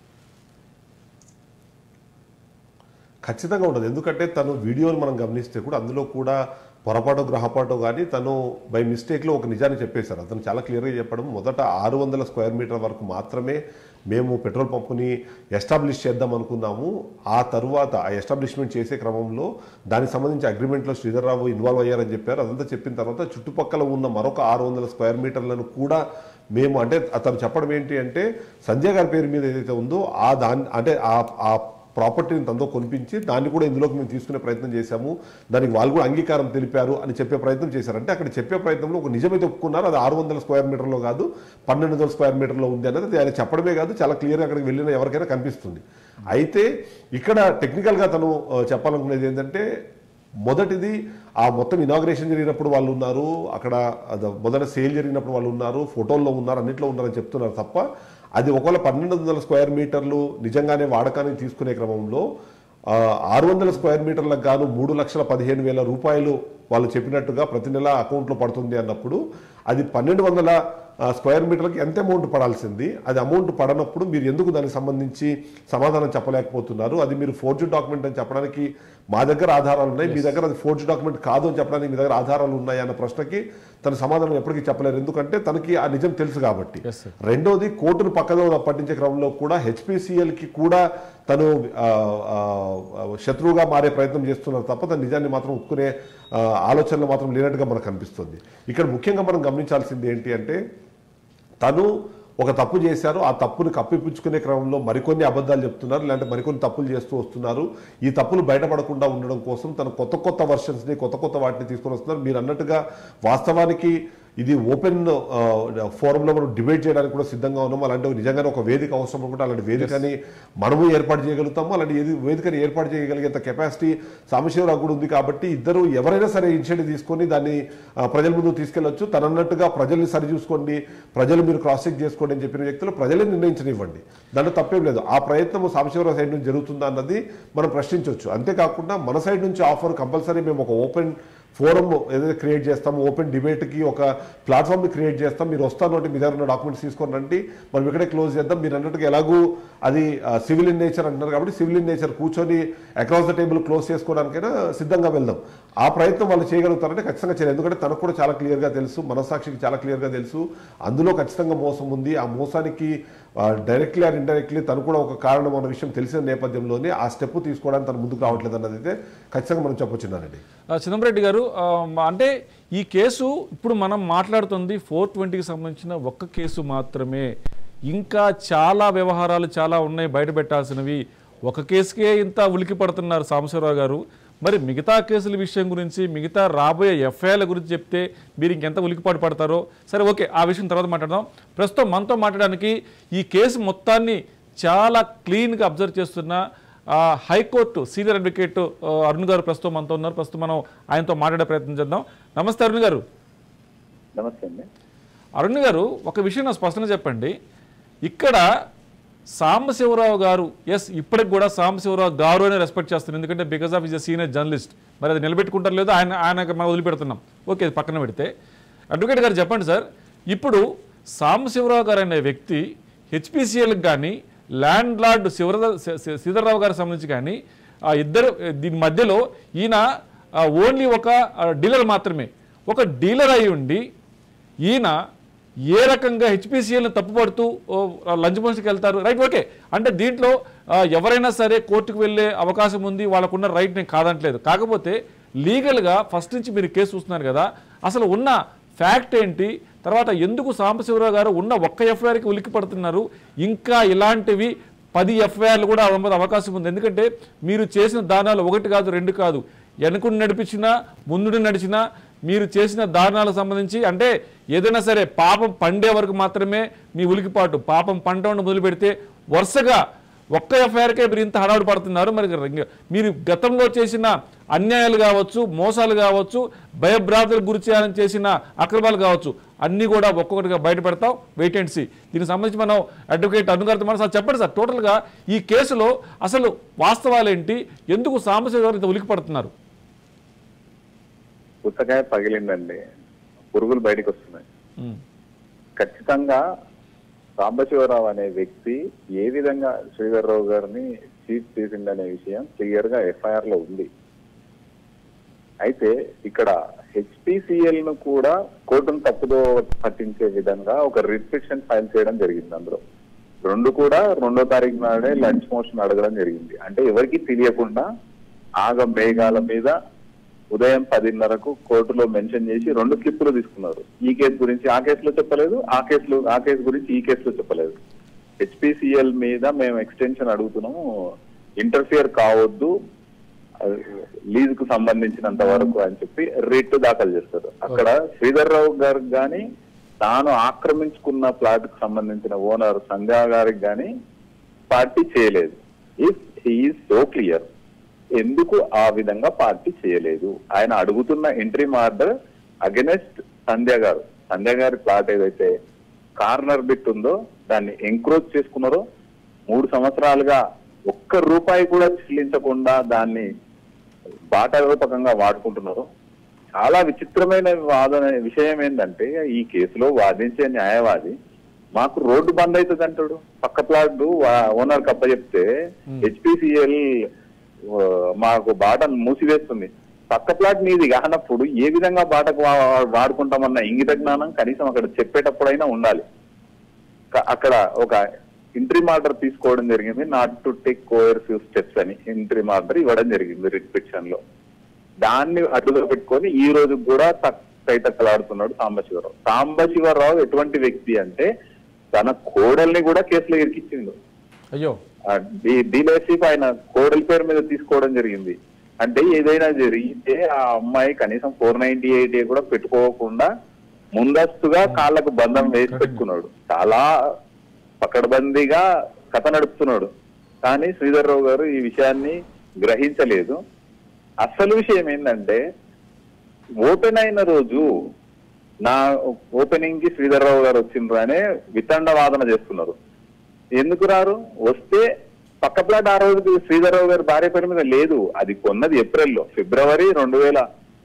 ఖచ్చితంగా ఉండదు ఎందుకంటే తను వీడియోని మనం గమనిస్తే కూడా అందులో కూడా పొరపాటు గ్రహపాటు కానీ తను బై మిస్టేక్లో ఒక నిజాన్ని చెప్పేశారు అతను చాలా క్లియర్గా చెప్పడం మొదట ఆరు వందల స్క్వేర్ మీటర్ వరకు మాత్రమే మేము పెట్రోల్ పంపుని ఎస్టాబ్లిష్ చేద్దాం అనుకున్నాము ఆ తరువాత ఆ ఎస్టాబ్లిష్మెంట్ చేసే క్రమంలో దానికి సంబంధించి అగ్రిమెంట్లో శ్రీధర్రావు ఇన్వాల్వ్ అయ్యారని చెప్పారు అదంతా చెప్పిన తర్వాత చుట్టుపక్కల ఉన్న మరొక ఆరు వందల స్క్వేర్ మీటర్లను కూడా మేము అంటే అతను చెప్పడం ఏంటి అంటే సంజయ్ గారి పేరు మీద ఏదైతే ఉందో ఆ దాని అంటే ఆ ఆ ప్రాపర్టీని తనతో కొనిపించి దాన్ని కూడా ఇందులోకి మేము తీసుకునే ప్రయత్నం చేశాము దానికి వాళ్ళు కూడా అంగీకారం తెలిపారు అని చెప్పే ప్రయత్నం చేశారు అంటే అక్కడ చెప్పే ప్రయత్నంలో ఒక నిజమైతే ఒప్పుకున్నారు అది ఆరు వందల స్క్వేర్ మీటర్లో కాదు పన్నెండు వందల స్క్వేర్ మీటర్లో ఉంది అనేది అది ఆయన చెప్పడమే కాదు చాలా క్లియర్గా అక్కడికి వెళ్ళిన ఎవరికైనా కనిపిస్తుంది అయితే ఇక్కడ టెక్నికల్గా తను ఆ, చెప్పాలనుకునేది ఏంటంటే మొదటిది ఆ మొత్తం ఇనాగ్రేషన్ జరిగినప్పుడు వాళ్ళు ఉన్నారు అక్కడ అది మొదట సేల్ జరిగినప్పుడు వాళ్ళు ఉన్నారు ఫోటోల్లో ఉన్నారు అన్నింటిలో ఉన్నారని చెప్తున్నారు తప్ప అది ఒకవేళ పన్నెండు వందల స్క్వేర్ మీటర్లు నిజంగానే వాడకానికి తీసుకునే క్రమంలో ఆ, ఆరు వందల స్క్వేర్ మీటర్లకు గాను మూడు లక్షల పదిహేను వేల రూపాయలు వాళ్ళు చెప్పినట్టుగా ప్రతి నెల అకౌంట్లో పడుతుంది అన్నప్పుడు అది పన్నెండు వందల ఆ, స్క్వేర్ మీటర్కి ఎంత అమౌంట్ పడాల్సింది అది అమౌంట్ పడనప్పుడు మీరు ఎందుకు దానికి సంబంధించి సమాధానం చెప్పలేకపోతున్నారు అది మీరు ఫోర్జు డాక్యుమెంట్ అని చెప్పడానికి మా దగ్గర ఆధారాలు ఉన్నాయి మీ దగ్గర అది ఫోర్జు డాక్యుమెంట్ కాదు అని చెప్పడానికి మీ దగ్గర ఆధారాలు ఉన్నాయి అన్న ప్రశ్నకి తన సమాధానం ఎప్పటికీ చెప్పలేరు ఎందుకంటే తనకి ఆ నిజం తెలుసు కాబట్టి Yes, sir. రెండోది కోర్టును పక్కదో పట్టించే క్రమంలో కూడా HPCL కి కూడా తను ఆ, ఆ, శత్రువుగా మారే ప్రయత్నం చేస్తున్నారు తప్ప తన నిజాన్ని మాత్రం ఒప్పుకునే ఆ, ఆలోచనలు మాత్రం లేనట్టుగా మనకు కనిపిస్తుంది ఇక్కడ ముఖ్యంగా మనం గమనించాల్సింది ఏంటి అంటే తను ఒక తప్పు చేశారు ఆ తప్పుని కప్పిపుచ్చుకునే క్రమంలో మరికొన్ని అబద్ధాలు చెప్తున్నారు లేదంటే మరికొన్ని తప్పులు చేస్తూ వస్తున్నారు ఈ తప్పులు బయటపడకుండా ఉండడం కోసం తను కొత్త కొత్త వర్షన్స్ని కొత్త కొత్త వాటిని తీసుకొని వస్తున్నారు మీరు అన్నట్టుగా వాస్తవానికి ఇది ఓపెన్ ఫోరంలో మనం డిబేట్ చేయడానికి కూడా సిద్ధంగా ఉన్నాం అలాంటి నిజంగానే ఒక వేదిక అవసరం అనుకుంటే అలాంటి వేదికని మనము ఏర్పాటు చేయగలుగుతాము అలాంటి ఏది వేదికని ఏర్పాటు చేయగలిగేంత కెపాసిటీ సాంబశివరావు కూడా ఉంది కాబట్టి ఇద్దరు ఎవరైనా సరే ఇనిషియేటివ్ తీసుకొని దాన్ని ఆ, ప్రజల ముందు తీసుకెళ్లొచ్చు తనన్నట్టుగా ప్రజల్ని సరి చూసుకోండి ప్రజలు మీరు క్రాస్ చెక్ చేసుకోండి అని చెప్పిన వ్యక్తులు ప్రజలే నిర్ణయించనివ్వండి దాంట్లో తప్పేం లేదు ఆ ప్రయత్నం సాంబశివరావు సైడ్ నుంచి జరుగుతుందా అన్నది మనం ప్రశ్నించవచ్చు అంతేకాకుండా మన సైడ్ నుంచి ఆఫర్ కంపల్సరీ మేము ఒక ఓపెన్ ఫోరం ఏదైతే క్రియేట్ చేస్తామో ఓపెన్ డిబేట్కి ఒక ప్లాట్ఫామ్ని క్రియేట్ చేస్తాం మీరు వస్తాను అంటే మీ దగ్గర ఉన్న డాక్యుమెంట్స్ తీసుకొని రండి మనం ఇక్కడే క్లోజ్ చేద్దాం మీరు అన్నట్టుగా ఎలాగూ అది సివిల్ ఇన్ నేచర్ అంటున్నారు కాబట్టి సివిల్ ఇన్ నేచర్ కూర్చొని అక్రాస్ ద టేబుల్ క్లోజ్ చేసుకోవడానికైనా సిద్ధంగా వెళ్దాం ఆ ప్రయత్నం వాళ్ళు చేయగలుగుతారంటే ఖచ్చితంగా చేయాలి ఎందుకంటే తనకు కూడా చాలా క్లియర్గా తెలుసు మనసాక్షికి చాలా క్లియర్గా తెలుసు అందులో ఖచ్చితంగా మోసం ఉంది ఆ మోసానికి డైరెక్ట్లీ ఆర్ ఇండైరెక్ట్లీ తను కూడా ఒక కారణం అన్న విషయం తెలిసిన నేపథ్యంలోనే ఆ స్టెప్ తీసుకోవడానికి తను ముందుకు రావట్లేదు అన్నది అయితే ఖచ్చితంగా మనం చెప్పొచ్చున్నానండి ఆ, చిదంబరెడ్డి గారు ఆ, అంటే ఈ కేసు ఇప్పుడు మనం మాట్లాడుతుంది ఫోర్ ట్వంటీకి సంబంధించిన ఒక్క కేసు మాత్రమే ఇంకా చాలా వ్యవహారాలు చాలా ఉన్నాయి బయట పెట్టాల్సినవి ఒక కేసుకే ఇంత ఉలికి పడుతున్నారు సాంబశివరావు గారు మరి మిగతా కేసుల విషయం గురించి మిగతా రాబోయే ఎఫ్ఐఆర్ల గురించి చెప్తే మీరు ఇంకెంత ఉలికిపాటు పడతారో సరే ఓకే ఆ విషయం తర్వాత మాట్లాడదాం ప్రస్తుతం మనతో మాట్లాడడానికి ఈ కేసు మొత్తాన్ని చాలా క్లీన్గా అబ్జర్వ్ చేస్తున్న ఆ, హైకోర్టు సీనియర్ అడ్వకేట్ ఆ, అరుణ్ గారు ప్రస్తుతం మనతో ఉన్నారు ప్రస్తుతం మనం ఆయనతో మాట్లాడే ప్రయత్నం చేద్దాం నమస్తే అరుణ్ గారు నమస్తే అండి అరుణ్ గారు ఒక విషయం నాకు స్పష్టంగా చెప్పండి ఇక్కడ సాంబశివరావు గారు ఎస్ ఇప్పటికి కూడా సాంబశివరావు గారు అనే రెస్పెక్ట్ చేస్తారు ఎందుకంటే because of is a senior journalist మరి అది నిలబెట్టుకుంటారు లేదో ఆయన ఆయన మనం వదిలిపెడుతున్నాం ఓకే అది పక్కన పెడితే అడ్వకేట్ గారు చెప్పండి సార్ ఇప్పుడు సాంబశివరావు గారు అనే వ్యక్తి హెచ్పిసిఎల్కి కానీ ల్యాండ్ లార్డ్ శివర శ్రీధర్రావు గారికి సంబంధించి కానీ ఆ ఇద్దరు దీని మధ్యలో ఈయన ఓన్లీ ఒక డీలర్ మాత్రమే ఒక డీలర్ అయి ఉండి ఈయన ఏ రకంగా హెచ్పిసిఎల్ని తప్పుపడుతూ ఓ, లంచ్ మోషన్కి వెళ్తారు రైట్ ఓకే అంటే దీంట్లో ఆ, ఎవరైనా సరే కోర్టుకు వెళ్ళే అవకాశం ఉంది వాళ్ళకున్న రైట్ నేను కాదంటలేదు కాకపోతే లీగల్గా ఫస్ట్ నుంచి మీరు కేసు చూస్తున్నారు కదా అసలు ఉన్న ఫ్యాక్ట్ ఏంటి తర్వాత ఎందుకు సాంబశివరావు గారు ఉన్న ఒక్క ఎఫ్ఐఆర్కి ఉలిక్కి పడుతున్నారు ఇంకా ఇలాంటివి పది ఎఫ్ఐఆర్లు కూడా అవ్వడం అవకాశం ఉంది ఎందుకంటే మీరు చేసిన దానాలు ఒకటి కాదు రెండు కాదు వెనుకుని నడిపించినా ముందుని నడిచినా మీరు చేసిన దారుణాలకు సంబంధించి అంటే ఏదైనా సరే పాపం పండే వరకు మాత్రమే మీ ఉలికిపాటు పాపం పంట మొదలు పెడితే వరుసగా ఒక్క ఎఫ్ఐఆర్కే మీరు ఇంత హడావుడి పడుతున్నారు మరి ఇంక మీరు గతంలో చేసిన అన్యాయాలు కావచ్చు మోసాలు కావచ్చు భయభ్రాంతులకు గురి చేయాలని చేసిన అక్రమాలు కావచ్చు అన్నీ కూడా ఒక్కొక్కటిగా బయటపెడతాం వెయిట్ అండ్ సీ దీనికి సంబంధించి మనం అడ్వకేట్ అనుగారితో మనం సార్ చెప్పండి సార్ టోటల్గా ఈ కేసులో అసలు వాస్తవాలేంటి ఎందుకు సాంబశివ గారు ఇంత ఉలికి పడుతున్నారు పుచ్చకాయ పగిలిందండి పురుగులు బయటకు వస్తున్నాయి ఉమ్, ఖచ్చితంగా సాంబశివరావు అనే వ్యక్తి ఏ విధంగా శ్రీధర్రావు గారిని చీట్ చేసిందనే విషయం క్లియర్ గా ఎఫ్ఐఆర్ లో ఉంది అయితే ఇక్కడ హెచ్పిసిఎల్ ను కూడా కోర్టును తప్పుదో పట్టించే విధంగా ఒక రిస్ట్రిక్షన్ ఫైల్ చేయడం జరిగింది అందులో రెండు కూడా రెండో తారీఖు నాడే లంచ్ మోషన్ అడగడం జరిగింది అంటే ఎవరికి తెలియకుండా ఆగ మేఘాల మీద ఉదయం పదిన్నరకు కోర్టులో మెన్షన్ చేసి రెండు స్లిప్పులు తీసుకున్నారు ఈ కేసు గురించి ఆ కేసులో చెప్పలేదు ఆ కేసులో ఆ కేసు గురించి ఈ కేసులో చెప్పలేదు హెచ్పిసిఎల్ మీద మేము ఎక్స్టెన్షన్ అడుగుతున్నాము ఇంటర్ఫియర్ కావద్దు లీజ్ కు సంబంధించినంత వరకు అని చెప్పి రిట్ దాఖలు చేస్తారు అక్కడ శ్రీధర్ రావు గారికి గాని తాను ఆక్రమించుకున్న ప్లాట్ కు సంబంధించిన ఓనర్ సంధ్యా గారికి గాని పార్టీ చేయలేదు ఇఫ్ హీఈస్ సో క్లియర్ ఎందుకు ఆ విధంగా పార్టీ చేయలేదు ఆయన అడుగుతున్న ఎంట్రీ ఆర్డర్ అగెనెస్ట్ సంధ్య గారు సంధ్య గారి ప్లాట్ ఏదైతే కార్నర్ బిట్ ఉందో దాన్ని ఎంక్రోచ్ చేసుకున్నారో మూడు సంవత్సరాలుగా ఒక్క రూపాయి కూడా చెల్లించకుండా దాన్ని బాటా రూపకంగా వాడుకుంటున్నారు చాలా విచిత్రమైన వాదన విషయం ఏంటంటే ఈ కేసులో వాదించే న్యాయవాది మాకు రోడ్డు బంద్ అవుతుంది అంటాడు పక్క ప్లాట్ ఓనర్ కప్ప చెప్తే హెచ్పిసిఎల్ మాకు బాటను మూసివేస్తుంది పక్క ప్లాట్ నీది కానప్పుడు ఏ విధంగా బాటకు వా- వాడుకుంటామన్న ఇంగిత జ్ఞానం కనీసం అక్కడ చెప్పేటప్పుడైనా ఉండాలి క- అక్కడ ఒక ఇంట్రీమ్ ఆర్డర్ తీసుకోవడం జరిగింది not to take coercive steps అని ఇంట్రీమ్ ఆర్డర్ ఇవ్వడం జరిగింది రిస్ట్రిక్షన్ లో దాన్ని అడ్డుగా పెట్టుకొని ఈ రోజు కూడా తైతక్కలాడుతున్నాడు సాంబశివరావు సాంబశివరావు ఎటువంటి వ్యక్తి అంటే తన కోడల్ని కూడా కేసులో ఇరికిచ్చిండు అయ్యో డీలర్షిప్ ఆయన కోడలి పేరు మీద తీసుకోవడం జరిగింది అంటే ఏదైనా జరిగితే ఆ అమ్మాయి కనీసం ఫోర్ నైన్టీ ఎయిట్ కూడా పెట్టుకోకుండా ముందస్తుగా కాళ్ళకు బంధం వేసి పెట్టుకున్నాడు చాలా పకడ్బందీగా కథ నడుపుతున్నాడు కానీ శ్రీధర్రావు గారు ఈ విషయాన్ని గ్రహించలేదు అసలు విషయం ఏంటంటే ఓపెన్ అయిన రోజు నా ఓపెనింగ్ కి శ్రీధర్రావు గారు వచ్చిండ్రు అనే వితండ వాదన చేస్తున్నారు ఎందుకు రారు వస్తే పక్క ప్లాట్ ఆ రోజు శ్రీధర్రావు గారి భార్య పేరు మీద లేదు అది కొన్నది ఏప్రిల్లో ఫిబ్రవరి రెండు వేల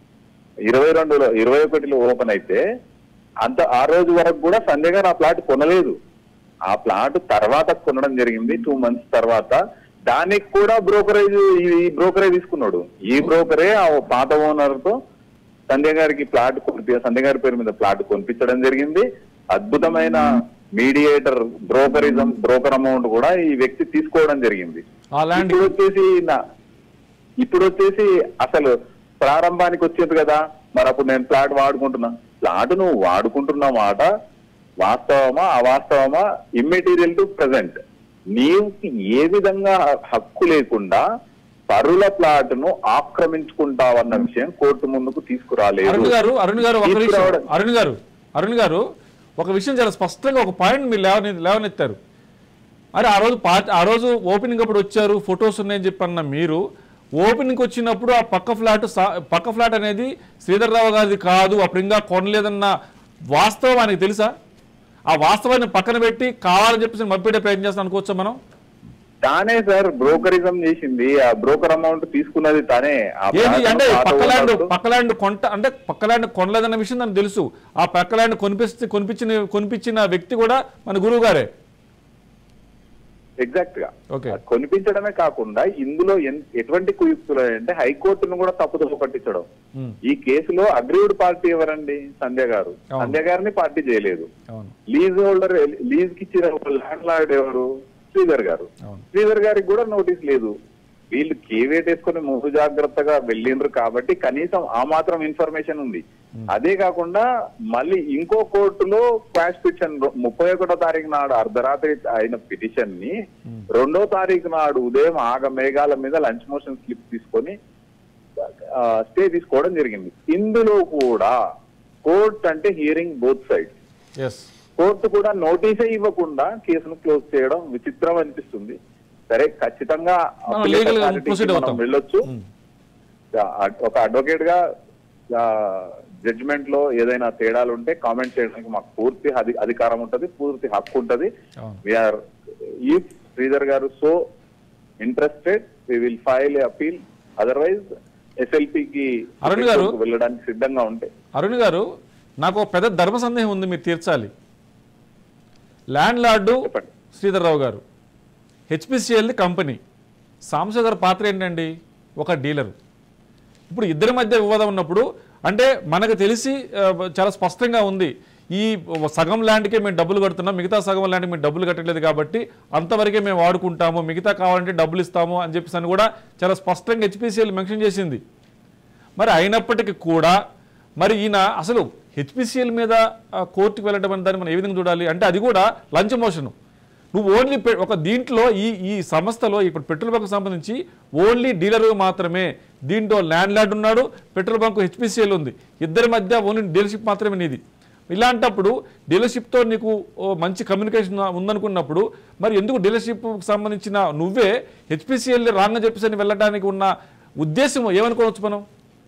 ఇరవై రెండులో ఇరవై ఒకటిలో ఓపెన్ అయితే అంత ఆ రోజు వరకు కూడా సంజయ్ గారు ఆ ప్లాట్ కొనలేదు ఆ ప్లాట్ తర్వాత కొనడం జరిగింది టూ మంత్స్ తర్వాత దానికి కూడా బ్రోకరేజ్ ఈ బ్రోకరే తీసుకున్నాడు ఈ బ్రోకరే ఆ పాత ఓనర్ తో సంధ్య గారికి ప్లాట్ కొనిపి సంధ్య గారి పేరు మీద ప్లాట్ కొనిపించడం జరిగింది అద్భుతమైన మీడియేటర్ బ్రోకరిజం బ్రోకర్ అమౌంట్ కూడా ఈ వ్యక్తి తీసుకోవడం జరిగింది ఆ ల్యాండ్ ఇప్పుడు వచ్చేసి నా- ఇప్పుడు వచ్చేసి అసలు ప్రారంభానికి వచ్చేది కదా మరి అప్పుడు నేను ప్లాట్ వాడుకుంటున్నా ప్లాట్ నువ్వు వాడుకుంటున్న మాట వాస్తవమా అవాస్తవమా ఇమ్మెటీరియల్ టు ప్రజెంట్ నీవు ఏ విధంగా హక్కు లేకుండా పరుల ప్లాట్ ను ఆక్రమించుకుంటావన్న విషయం కోర్టు ముందుకు తీసుకురాలేదు అరుణ్ గారు అరుణ్ గారు ఒక విషయం తీసుకురావడం- అరుణ్ గారు అరుణ్ గారు ఒక విషయం చాలా స్పష్టంగా ఒక పాయింట్ మీరు లేవనె లేవనెత్తారు అరే ఆ రోజు పార్టీ ఆ రోజు ఓపెనింగ్ అప్పుడు వచ్చారు ఫొటోస్ ఉన్నాయని చెప్పి అన్న మీరు ఓపెనింగ్ వచ్చినప్పుడు ఆ పక్క ఫ్లాట్ సా- పక్క ఫ్లాట్ అనేది శ్రీధర్రావు గారిది కాదు అప్పుడు ఇంకా కొనలేదన్న వాస్తవం ఆయనకు తెలుసా ఆ వాస్తవాన్ని పక్కన పెట్టి కావాలని చెప్పేసి మభ్యపెట్టే ప్రయత్నం చేస్తాను అనుకోవచ్చా మనం తానే సార్ బ్రోకరిజం చేసింది ఆ బ్రోకర్ అమౌంట్ తీసుకున్నది తానే ఆ ఏది బ్రాంచ్ అంటే పాత పక్క ల్యాండ్ ఓనర్స్ పక్క ల్యాండ్ కొంట అంటే పక్క ల్యాండ్ కొనలేదన్న విషయం నాకు తెలుసు ఆ పక్క ల్యాండ్ కొనిపిస్తే కొనిపించిన కొనిపించిన వ్యక్తి కూడా మన గురువు గారే ఎగ్జాక్ట్ గా ఓకే అది కొనిపించడమే కాకుండా ఇందులో ఎన్- ఎటువంటి కుయుక్తులు అంటే హైకోర్టును కూడా తప్పుదోవ పట్టించడం ఉమ్, ఈ కేసులో అగ్రీవ్డ్ పార్టీ ఎవరండి సంధ్య గారు అవును. సంధ్య గారిని పార్టీ చేయలేదు అవును లీజ్ హోల్డర్ లీజ్ కి ఇచ్చిన ల్యాండ్ లార్డ్ ఎవరు శ్రీధర్ గారు అవును శ్రీధర్ గారికి కూడా నోటీస్ లేదు వీళ్ళు కేవేట్ వేసుకుని ముందు జాగ్రత్తగా వెళ్ళిండ్రు కాబట్టి కనీసం ఆ మాత్రం ఇన్ఫర్మేషన్ ఉంది అదే కాకుండా మళ్ళీ ఇంకో కోర్టులో క్వాష్ పిటిషన్ ముప్పై ఒకటో తారీఖు నాడు అర్ధరాత్రి అయిన పిటిషన్ ని రెండో తారీఖు నాడు ఉదయం ఆగ మేఘాల మీద లంచ్ మోషన్ స్లిప్ తీసుకొని స్టే తీసుకోవడం జరిగింది ఇందులో కూడా కోర్ట్ అంటే hearing both side yes court కూడా నోటీసే ఇవ్వకుండా కేసును క్లోజ్ చేయడం విచిత్రం అనిపిస్తుంది సరే ఖచ్చితంగా మనం appellate legal గా authority కి proceed మనం అవుతాం. వెళ్ళొచ్చు ఉమ్. ఆ- ఒక అడ్వకేట్ గా జడ్జిమెంట్ లో ఏదైనా తేడాలు ఉంటే కామెంట్ చేయడానికి మాకు పూర్తి అధి- అధికారం ఉంటది పూర్తి హక్కు ఉంటది అవును we are if Sridhar garu so interested we will file appeal otherwise ఎస్ఎల్పికి అరుణ్ గారు. వెళ్ళడానికి సిద్ధంగా ఉంటే అరుణ్ గారు నాకు ఒక పెద్ద ధర్మ సందేహం ఉంది మీరు తీర్చాలి ల్యాండ్ లార్డు చెప్పండి. శ్రీధర్రావు గారు హెచ్పిసిఎల్ది కంపెనీ సాంబశివ గారి పాత్ర ఏంటండి ఒక డీలర్ ఇప్పుడు ఇద్దరి మధ్య వివాదం ఉన్నప్పుడు అంటే మనకు తెలిసి ఆ, చాలా స్పష్టంగా ఉంది ఈ సగం ల్యాండ్కే మేము డబ్బులు కడుతున్నాం మిగతా సగం ల్యాండ్కి మేము డబ్బులు కట్టలేదు కాబట్టి అంతవరకే మేము వాడుకుంటాము మిగతా కావాలంటే డబ్బులు ఇస్తాము అని చెప్పేసి అని కూడా చాలా స్పష్టంగా హెచ్పిసిఎల్ మెన్షన్ చేసింది మరి అయినప్పటికీ కూడా మరి ఈయన అసలు హెచ్పిసిఎల్ మీద ఆ, కోర్టుకు వెళ్ళడం అనే దాన్ని మనం ఏ విధంగా చూడాలి అంటే అది కూడా లంచ మోషను నువ్వు ఓన్లీ పె- ఒక దీంట్లో ఈ ఈ సంస్థలో ఇప్పుడు పెట్రోల్ బంక్ సంబంధించి ఓన్లీ డీలర్ మాత్రమే దీంట్లో ల్యాండ్ లార్డ్ ఉన్నాడు పెట్రోల్ బంక్ హెచ్పిసిఎల్ ఉంది ఇద్దరి మధ్య ఓన్లీ డీలర్షిప్ మాత్రమే నీది ఇలాంటప్పుడు డీలర్షిప్తో నీకు ఓ మంచి కమ్యూనికేషన్ ఉందనుకున్నప్పుడు మరి ఎందుకు డీలర్షిప్ సంబంధించిన నువ్వే హెచ్పిసిఎల్ రాంగ్ అని చెప్పేసి అని వెళ్ళడానికి ఉన్న ఉద్దేశం ఏమనుకోవచ్చు మనం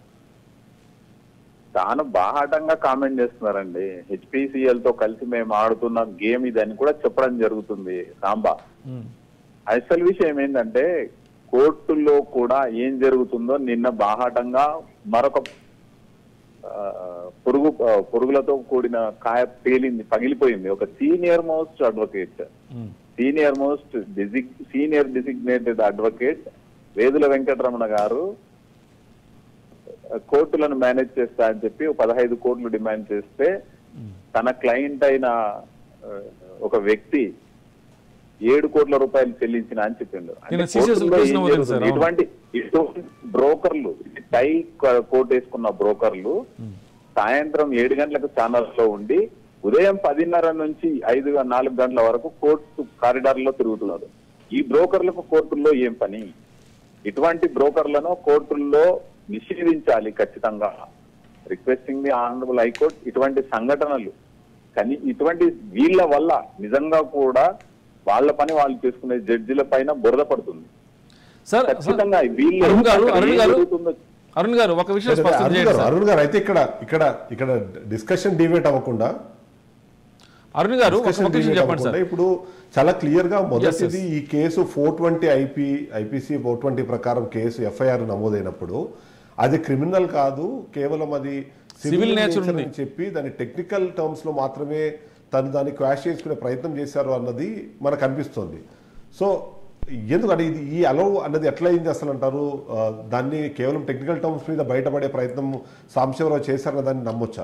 తాను బాహాటంగా కామెంట్ చేస్తున్నారండి హెచ్పిసిఎల్ తో కలిసి మేము ఆడుతున్న గేమ్ ఇదని కూడా చెప్పడం జరుగుతుంది సాంబా అసలు విషయం ఏంటంటే కోర్టుల్లో కూడా ఏం జరుగుతుందో నిన్న బాహాటంగా మరొక ఆ, పురుగు ఆ, పురుగులతో కూడిన కాయ పేలింది పగిలిపోయింది ఒక senior most advocate senior most డిజిగ్ senior designated advocate Vedula Venkataramana garu కోర్టులను మేనేజ్ చేస్తా అని చెప్పి ఒక పదహైదు కోట్లు డిమాండ్ చేస్తే తన క్లయింట్ అయిన ఆ, ఒక వ్యక్తి ఏడు కోట్ల రూపాయలు చెల్లించిన అని చెప్పిండు అంటే నేను CCS కోర్టుల్లో కేసులో ఏం వదిలేను జరుగుతుంది? సార్, అవును. ఇటువంటి ఇటువంటి బ్రోకర్లు టై కోర్టు వేసుకున్న బ్రోకర్లు సాయంత్రం ఏడు గంటలకు ఛానల్స్ లో ఉండి ఉదయం పదిన్నర నుంచి ఐదు నాలుగు గంటల వరకు కోర్టు కారిడార్ లో తిరుగుతున్నారు ఈ బ్రోకర్లకు కోర్టుల్లో ఏం పని ఇటువంటి బ్రోకర్లను కోర్టుల్లో నిషేధించాలి ఖచ్చితంగా రిక్వెస్టింగ్ ది ఆనరబుల్ హైకోర్ట్ ఇటువంటి సంఘటనలు కానీ ఇటువంటి వీళ్ళ వల్ల నిజంగా కూడా వాళ్ళ పని వాళ్ళు చేసుకునే జడ్జిల పైన బురద పడుతుంది సార్ ఖచ్చితంగా వీళ్ళు అరుణ్ గారు అక్కడ అరుణ్ ఏం గారు జరుగుతుందో అరుణ్ గారు ఒక విషయం సరే, స్పష్టం అరుణ్ చేయండి గారు సార్ అరుణ్ గారు అయితే ఇక్కడ ఇక్కడ ఇక్కడ డిస్కషన్ డిబేట్ అవ్వకుండా అరుణ్ గారు ఒక discussion ఒక విషయం debate చెప్పండి సార్ అవ్వకుండా ఇప్పుడు చాలా క్లియర్ గా Yes, మొదటిది ఈ కేసు ఫోర్ ట్వంటీ ఐపీ ఐపీసీ ఫోర్ ట్వంటీ ప్రకారం కేసు ఎఫ్ఐఆర్ నమోదైనప్పుడు అది క్రిమినల్ కాదు కేవలం అది Civil సివిల్ nature నేచర్ ఉంది. అని చెప్పి దాని టెక్నికల్ టర్మ్స్ లో మాత్రమే తను దాన్ని క్వాష్ చేసుకునే ప్రయత్నం చేశారు అన్నది మనకు అనిపిస్తుంది సో ఎందుకంటే ఇది ఈ అలౌ అన్నది ఎట్లా అయింది అసలు అంటారు ఆ, దాన్ని కేవలం టెక్నికల్ టర్మ్స్ మీద బయటపడే ప్రయత్నం సాంబశివరావు చేశారన్న దాన్ని నమ్మొచ్చా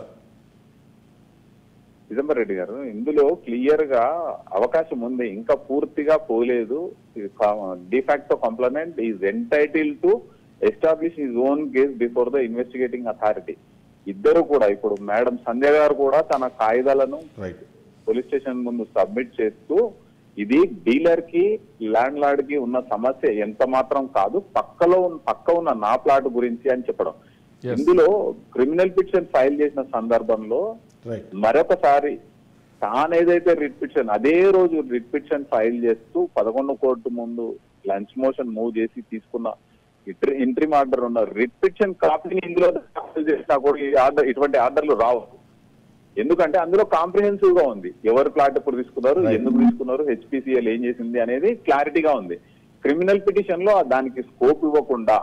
చిదంబరం రెడ్డి గారు ఇందులో క్లియర్ గా అవకాశం ఉంది ఇంకా పూర్తిగా పోలేదు de facto complaint is entitle to establish his own case before the investigating authority ఇద్దరు కూడా ఇప్పుడు మేడం సంధ్య గారు కూడా తన కాయిదాలను రైట్ పోలీస్ స్టేషన్ ముందు సబ్మిట్ చేస్తూ ఇది డీలర్ కి ల్యాండ్ లార్డ్ కి ఉన్న సమస్య ఎంత మాత్రం కాదు పక్కలో ఉన్న- పక్క ఉన్న నా ప్లాట్ గురించి అని చెప్పడం Yes. ఇందులో క్రిమినల్ పిటిషన్ ఫైల్ చేసిన సందర్భంలో రైట్ మరొకసారి తాను ఏదైతే రిట్ పిటిషన్ అదే రోజు రిట్ పిటిషన్ ఫైల్ చేస్తూ పదకొండు కోర్టు ముందు లంచ్ మోషన్ మూవ్ చేసి తీసుకున్న ఇంట్రీమ్ ఆర్డర్ ఉన్న రిట్ పిటిషన్ కాపీని ఇందులో దాఖలు చేసినా కూడా ఈ ఆర్డర్ ఇటువంటి ఆర్డర్లు రావు ఎందుకంటే అందులో కాంప్రిహెన్సివ్ గా ఉంది ఎవరు ప్లాట్ ఎప్పుడు తీసుకున్నారు ఎందుకు తీసుకున్నారు హెచ్పిసిఎల్ ఏం చేసింది అనేది క్లారిటీగా ఉంది క్రిమినల్ పిటిషన్ లో దానికి స్కోప్ ఇవ్వకుండా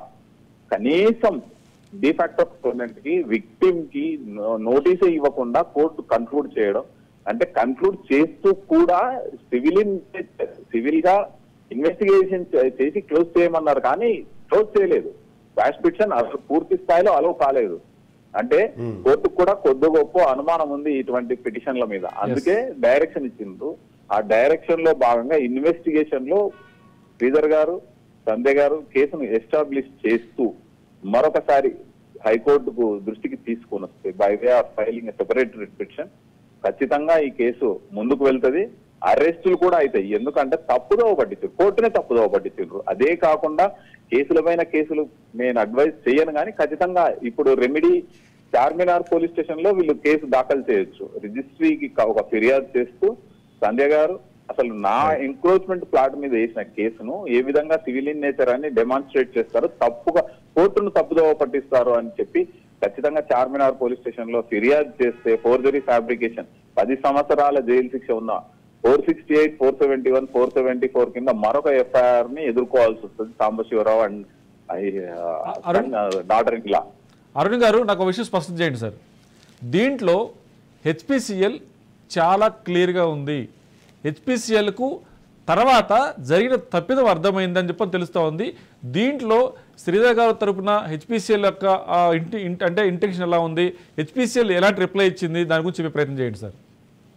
కనీసం డిఫాక్టో స్టూడెంట్ కి విక్టిమ్ కి నోటీసే ఇవ్వకుండా కోర్టు కన్క్లూడ్ చేయడం అంటే కన్క్లూడ్ చేస్తూ కూడా సివిల్ సివిల్ గా ఇన్వెస్టిగేషన్ చేసి క్లోజ్ చేయమన్నారు కానీ క్లోజ్ చేయలేదు క్వాష్ పిటిషన్ అసలు పూర్తి స్థాయిలో అలవ్ కాలేదు అంటే కోర్టుకు కూడా కొద్ది గొప్ప అనుమానం ఉంది ఇటువంటి పిటిషన్ల మీద అందుకే డైరెక్షన్ ఇచ్చిండ్రు ఆ డైరెక్షన్ లో భాగంగా ఇన్వెస్టిగేషన్ లో శ్రీధర్ గారు సంధ్య గారు కేసును ఎస్టాబ్లిష్ చేస్తూ మరొకసారి హైకోర్టుకు దృష్టికి తీసుకొని వస్తే by way of filing separate petition ఖచ్చితంగా ఈ కేసు ముందుకు వెళ్తది అరెస్టులు కూడా అవుతాయి ఎందుకంటే తప్పుదోవ పట్టించారు కోర్టునే తప్పుదోవ పట్టించారు అదే కాకుండా కేసుల పైన కేసులు నేను అడ్వైస్ చేయను కానీ ఖచ్చితంగా ఇప్పుడు రెమెడీ చార్మినార్ పోలీస్ స్టేషన్ లో వీళ్ళు కేసు దాఖలు చేయొచ్చు రిజిస్ట్రీకి క- ఒక ఫిర్యాదు చేస్తూ సంధ్య గారు అసలు నా ఎంక్రోచ్మెంట్ ప్లాట్ మీద వేసిన కేసును ఏ విధంగా సివిల్ ఇన్ నేచర్ అని డెమాన్స్ట్రేట్ చేస్తారు తప్పుగా కోర్టును తప్పుదోవ పట్టిస్తారు అని చెప్పి ఖచ్చితంగా చార్మినార్ పోలీస్ స్టేషన్ లో ఫిర్యాదు చేస్తే ఫోర్జరీ ఫ్యాబ్రికేషన్ పది సంవత్సరాల జైలు శిక్ష ఉన్న four sixty eight four seventy one four seventy four కింద మరొక ఎఫ్ఐఆర్ ని ఎదుర్కోవాల్సి వస్తుంది Sambasivarao and Arun. Daughter in law Arun garu నాకు ఒక విషయం స్పష్టం చేయండి సార్ దీంట్లో హెచ్పిసిఎల్ చాలా క్లియర్గా ఉంది హెచ్పిసిఎల్కు తర్వాత జరిగిన తప్పిదం అర్థమైందని చెప్పని తెలుస్తూ ఉంది దీంట్లో శ్రీధర్ గారు తరపున హెచ్పిసిఎల్ యొక్క ఆ, ఇంటి ఇంటి- అంటే ఇంటెన్షన్ ఎలా ఉంది హెచ్పిసిఎల్ ఎలాంటి రిప్లై ఇచ్చింది దాని గురించి చెప్పే ప్రయత్నం చేయండి సార్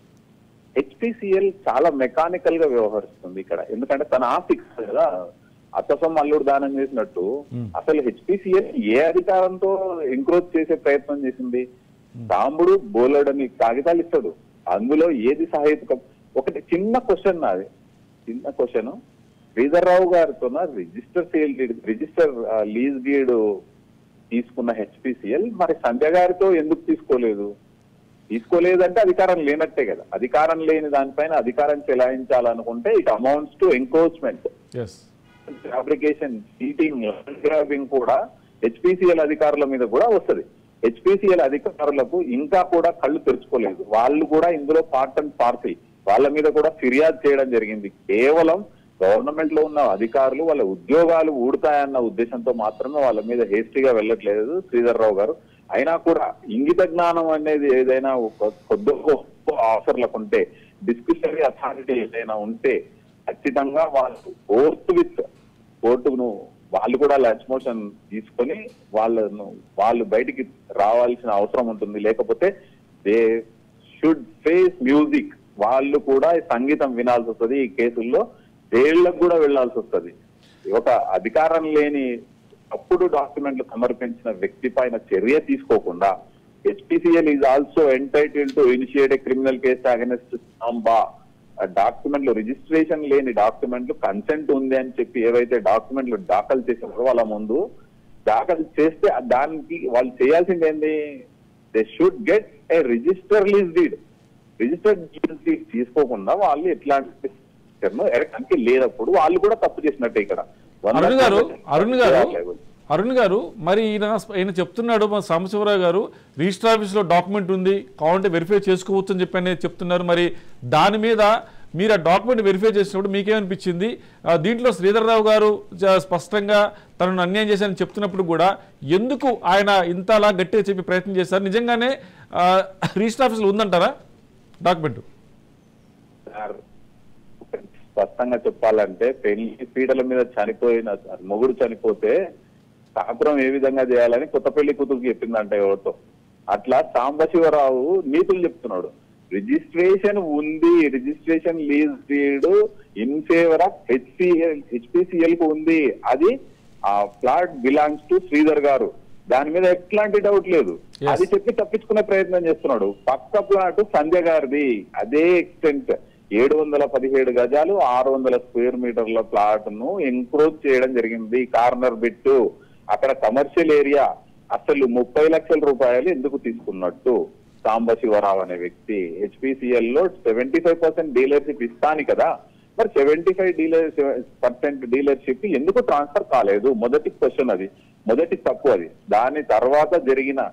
హెచ్పిసిఎల్ చాలా మెకానికల్ గా వ్యవహరిస్తుంది ఇక్కడ ఎందుకంటే తన ఆఫిక్స్ కదా అత్తసం అల్లుడు దానం చేసినట్టు అసలు హెచ్పిసిఎల్ ఏ అధికారంతో ఎంక్రోచ్ చేసే ప్రయత్నం చేసింది రాముడు బోలెడని కాగితాలు ఇస్తాడు అందులో ఏది సహాయకం ఒకటి చిన్న క్వశ్చన్ నాది చిన్న క్వశ్చన్ శ్రీధర్రావు గారితో register sale register lease deed తీసుకున్న హెచ్పిసిఎల్ మరి సంధ్య గారితో ఎందుకు తీసుకోలేదు తీసుకోలేదంటే అధికారం లేనట్టే కదా అధికారం లేని దానిపైన అధికారం చెలాయించాలనుకుంటే it amounts to encroachment yes fabrication cheating grabbing కూడా హెచ్పిసిఎల్ అధికారుల మీద కూడా వస్తది హెచ్పిసిఎల్ అధికారులకు ఇంకా కూడా కళ్ళు తెరుచుకోలేదు వాళ్ళు కూడా ఇందులో పార్ట్ అండ్ పార్సిల్ వాళ్ళ మీద కూడా ఫిర్యాదు చేయడం జరిగింది కేవలం గవర్నమెంట్ లో ఉన్న అధికారులు వాళ్ళ ఉద్యోగాలు ఊడతాయన్న ఉద్దేశంతో మాత్రమే వాళ్ళ మీద హేస్టీగా వెళ్ళట్లేదు శ్రీధర్ రావు గారు అయినా కూడా ఇంగిత జ్ఞానం అనేది ఏదైనా ఒక కొద్ది గొప్ప ఆఫర్లకు ఉంటే డిస్క్రిప్షనరీ అథారిటీ ఏదైనా ఉంటే ఖచ్చితంగా వాళ్ళు కోర్టు విత్ కోర్టును వాళ్ళు కూడా లంచ్ మోషన్ తీసుకొని వాళ్ళను వాళ్ళు బయటికి రావాల్సిన అవసరం ఉంటుంది లేకపోతే దే షుడ్ ఫేస్ మ్యూజిక్ వాళ్ళు కూడా ఈ సంగీతం వినాల్సి వస్తుంది ఈ కేసుల్లో జైళ్ళకు కూడా వెళ్లాల్సి వస్తుంది ఒక అధికారం లేని అప్పుడు డాక్యుమెంట్లు సమర్పించిన వ్యక్తి పైన చర్య తీసుకోకుండా HPCL is also entitle to initiate a criminal case against Samba డాక్యుమెంట్లు రిజిస్ట్రేషన్ లేని డాక్యుమెంట్లు కన్సెంట్ ఉంది అని చెప్పి ఏవైతే డాక్యుమెంట్లు దాఖలు చేసారో వాళ్ళ ముందు దాఖలు చేస్తే ఆ దానికి వాళ్ళు చేయాల్సింది ఏంటి they should get a register lease deed registered lease deed తీసుకోకుండా వాళ్ళు ఎట్లాంటి అంటే లేనప్పుడు వాళ్ళు కూడా తప్పు చేసినట్టే ఇక్కడ అరుణ్ గారు అరుణ్ గారు అరుణ్ గారు మరి ఈయన ఈయన చెప్తున్నాడు మా సాంబశివరావు గారు రిజిస్టర్ ఆఫీస్లో డాక్యుమెంట్ ఉంది కావాలంటే వెరిఫై చేసుకోవచ్చు అని చెప్పి అనేది చెప్తున్నారు మరి దాని మీద మీరు ఆ డాక్యుమెంట్ వెరిఫై చేసినప్పుడు మీకేమనిపించింది ఆ, దీంట్లో శ్రీధర్రావు గారు జ- స్పష్టంగా తనను అన్యాయం చేశారని చెప్తున్నప్పుడు కూడా ఎందుకు ఆయన ఇంతలా గట్టిగా చెప్పి ప్రయత్నం చేశారు నిజంగానే ఆ, రిజిస్టర్ ఆఫీస్లో ఉందంటారా డాక్యుమెంట్ సార్, స్పష్టంగా చెప్పాలంటే పెళ్లి పీడల మీద చనిపోయిన మొగుడు చనిపోతే కాపురం ఏ విధంగా చేయాలని కొత్త పెళ్లి కూతురుకి చెప్పిందంట ఎవరితో అట్లా సాంబశివరావు నీతులు చెప్తున్నాడు రిజిస్ట్రేషన్ ఉంది registration lease deed in favour of HCL HPCL కు ఉంది అది ఆ ఫ్లాట్ బిలాంగ్స్ టు శ్రీధర్ గారు దాని మీద ఎట్లాంటి డౌట్ లేదు Yes. అది చెప్పి తప్పించుకునే ప్రయత్నం చేస్తున్నాడు పక్క ప్లాట్ సంధ్య గారిది అదే ఎక్స్టెంట్ ఏడు వందల పదిహేడు గజాలు ఆరు వందల స్క్వేర్ మీటర్ల ప్లాట్ ను ఎంక్రోచ్ చేయడం జరిగింది కార్నర్ బిట్టు అక్కడ కమర్షియల్ ఏరియా అసలు ముప్పై లక్షల రూపాయలు ఎందుకు తీసుకున్నట్టు సాంబశివరావు అనే వ్యక్తి హెచ్పిసిఎల్ లో సెవెంటీ ఫైవ్ పర్సెంట్ డీలర్షిప్ ఇస్తాను కదా మరి seventy five dealer percent dealership ఎందుకు ట్రాన్స్ఫర్ కాలేదు మొదటి క్వశ్చన్ అది మొదటి తప్పు అది దాని తర్వాత జరిగిన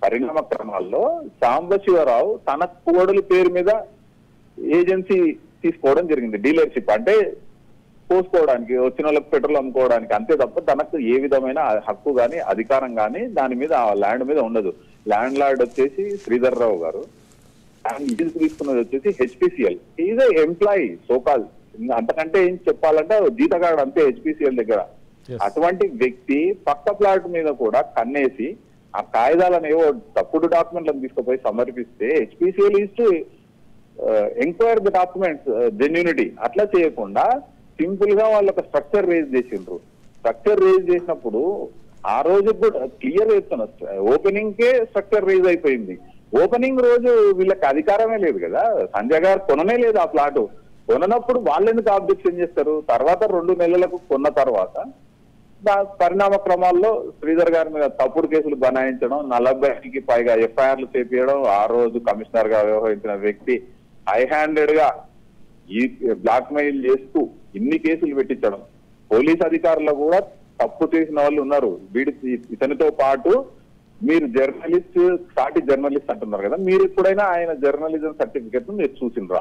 పరిణామ క్రమాల్లో సాంబశివరావు తన కోడలి పేరు మీద ఏజెన్సీ తీసుకోవడం జరిగింది డీలర్షిప్ అంటే పోసుకోవడానికి వచ్చిన వాళ్ళకి పెట్రోల్ అమ్ముకోవడానికి అంతే తప్ప తనకు ఏ విధమైన హక్కు గాని అధికారం గాని దాని మీద ఆ ల్యాండ్ మీద ఉండదు ల్యాండ్ లార్డ్ వచ్చేసి శ్రీధర్ రావు గారు అండ్ ఇది తీసుకున్నది వచ్చేసి హెచ్పిసిఎల్ ఈజ్ ఎంప్లాయీ సోకాల్ అంతకంటే ఏం చెప్పాలంటే జీతగాడు అంతే హెచ్పిసిఎల్ దగ్గర Yes. అటువంటి వ్యక్తి పక్క ప్లాట్ మీద కూడా కన్నేసి ఆ కాగితాలను ఏవో తప్పుడు డాక్యుమెంట్లను తీసుకుపోయి సమర్పిస్తే HPCL is to enquire the documents genuinity అట్లా చేయకుండా సింపుల్ గా వాళ్ళు ఒక స్ట్రక్చర్ రేజ్ చేసిండ్రు స్ట్రక్చర్ రేజ్ చేసినప్పుడు ఆ రోజు కూడా క్లియర్ చెప్తాను ఓపెనింగ్ కే స్ట్రక్చర్ రేజ్ అయిపోయింది ఓపెనింగ్ రోజు వీళ్ళకి అధికారమే లేదు కదా సంజయ్ గారు కొననే లేదు ఆ ప్లాట్ కొననప్పుడు వాళ్ళు ఎందుకు ఆబ్జెక్షన్ చేస్తారు తర్వాత రెండు నెలలకు కొన్న తర్వాత దా- పరిణామ క్రమాల్లో శ్రీధర్ గారి మీద తప్పుడు కేసులు బనాయించడం నలభైకి పైగా ఎఫ్ఐఆర్లు చేపించడం ఆ రోజు కమిషనర్ గా వ్యవహరించిన వ్యక్తి హై హ్యాండెడ్ గా ఈ బ్లాక్ మెయిల్ చేస్తూ ఇన్ని కేసులు పెట్టించడం పోలీస్ అధికారులు కూడా తప్పు చేసిన వాళ్ళు ఉన్నారు వీడి ఇతనితో పాటు మీరు జర్నలిస్ట్ సాటి జర్నలిస్ట్ అంటున్నారు కదా మీరు ఎప్పుడైనా ఆయన జర్నలిజం సర్టిఫికెట్ మీరు చూసిండ్రా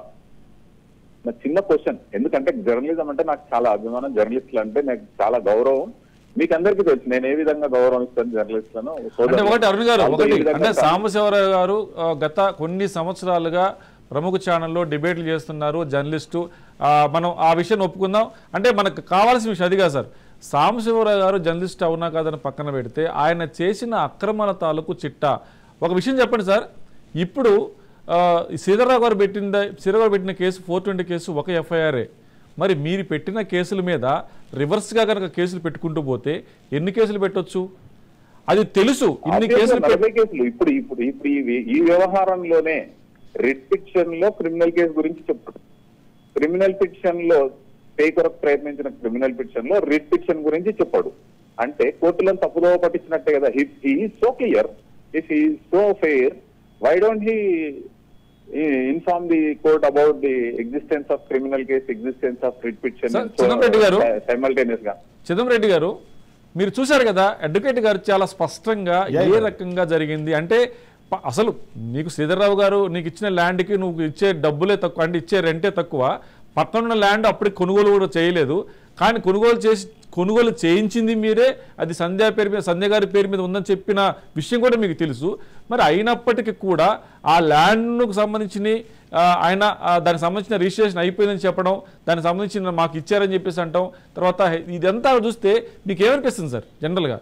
నా చిన్న క్వశ్చన్ ఎందుకంటే జర్నలిజం అంటే నాకు చాలా అభిమానం జర్నలిస్టులు అంటే నాకు చాలా గౌరవం మీకు అందరికీ తెలుసు నేను ఏ విధంగా గౌరవిస్తాను జర్నలిస్టులను అంటే సోదరులను. ఒకటి అరుణ్ గారు వాళ్ళతో ఒకటి ఏ విధంగా అంటే సాంబశివరావు గారు ఆ, గత కొన్ని సంవత్సరాలుగా ప్రముఖ ఛానల్లో డిబేట్లు చేస్తున్నారు జర్నలిస్టు ఆ, మనం ఆ విషయం ఒప్పుకుందాం అంటే మనకు కావాల్సిన విషయం అది కాదు సార్ సాంబశివరావు గారు జర్నలిస్ట్ అవునా కాదని పక్కన పెడితే ఆయన చేసిన అక్రమాల తాలూకు చిట్టా ఒక విషయం చెప్పండి సార్ ఇప్పుడు ఆ, ఈ శ్రీధర్రావు గారు పెట్టిన శ్రీధర్ గారు పెట్టిన కేసు ఫోర్ ట్వంటీ కేసు ఒక ఎఫ్ఐఆర్ఏ మరి మీరు పెట్టిన కేసుల మీద రివర్స్గా కనుక కేసులు పెట్టుకుంటూ పోతే ఎన్ని కేసులు పెట్టొచ్చు అది తెలుసు ఇన్ని Obviously కేసులు పెట్- నలభై కేసులు ఇప్పుడు ఇప్పుడు ఇప్పుడు ఈ- ఈ వ్యవహారంలోనే రిట్ పిటిషన్ లో క్రిమినల్ కేసు గురించి చెప్పాడు క్రిమినల్ పిటిషన్ లో పే కొరకు ప్రయత్నించిన క్రిమినల్ పిటిషన్ లో రిట్ పిటిషన్ గురించి చెప్పాడు అంటే కోర్టులను తప్పుదోవ పట్టించినట్టే కదా he so clear if he so fair why don't he inform the court about the existence of criminal case existence of writ petition Sir, Chidambareddy garu. Simultaneous గా చిదంరెడ్డి గారు మీరు చూశారు కదా అడ్వకేట్ గారు చాలా స్పష్టంగా Yeah, ఏ yeah. రకంగా జరిగింది అంటే ప- అసలు నీకు శ్రీధర్రావు గారు నీకు ఇచ్చిన ల్యాండ్కి నువ్వు ఇచ్చే డబ్బులే తక్కువ అంటే ఇచ్చే రెంటే తక్కువ పక్కన ఉన్న ల్యాండ్ అప్పటికి కొనుగోలు కూడా చేయలేదు కానీ కొనుగోలు చేసి కొనుగోలు చేయించింది మీరే అది సంధ్య పేరు మీద సంధ్య గారి పేరు మీద ఉందని చెప్పిన విషయం కూడా మీకు తెలుసు మరి అయినప్పటికీ కూడా ఆ ల్యాండ్కు సంబంధించిన ఆ, ఆయన ఆ, దానికి సంబంధించిన రిజిస్ట్రేషన్ అయిపోయిందని చెప్పడం దానికి సంబంధించిన మాకు ఇచ్చారని చెప్పేసి అంటాం తర్వాత ఇదంతా చూస్తే మీకు ఏమనిపిస్తుంది సార్ జనరల్గా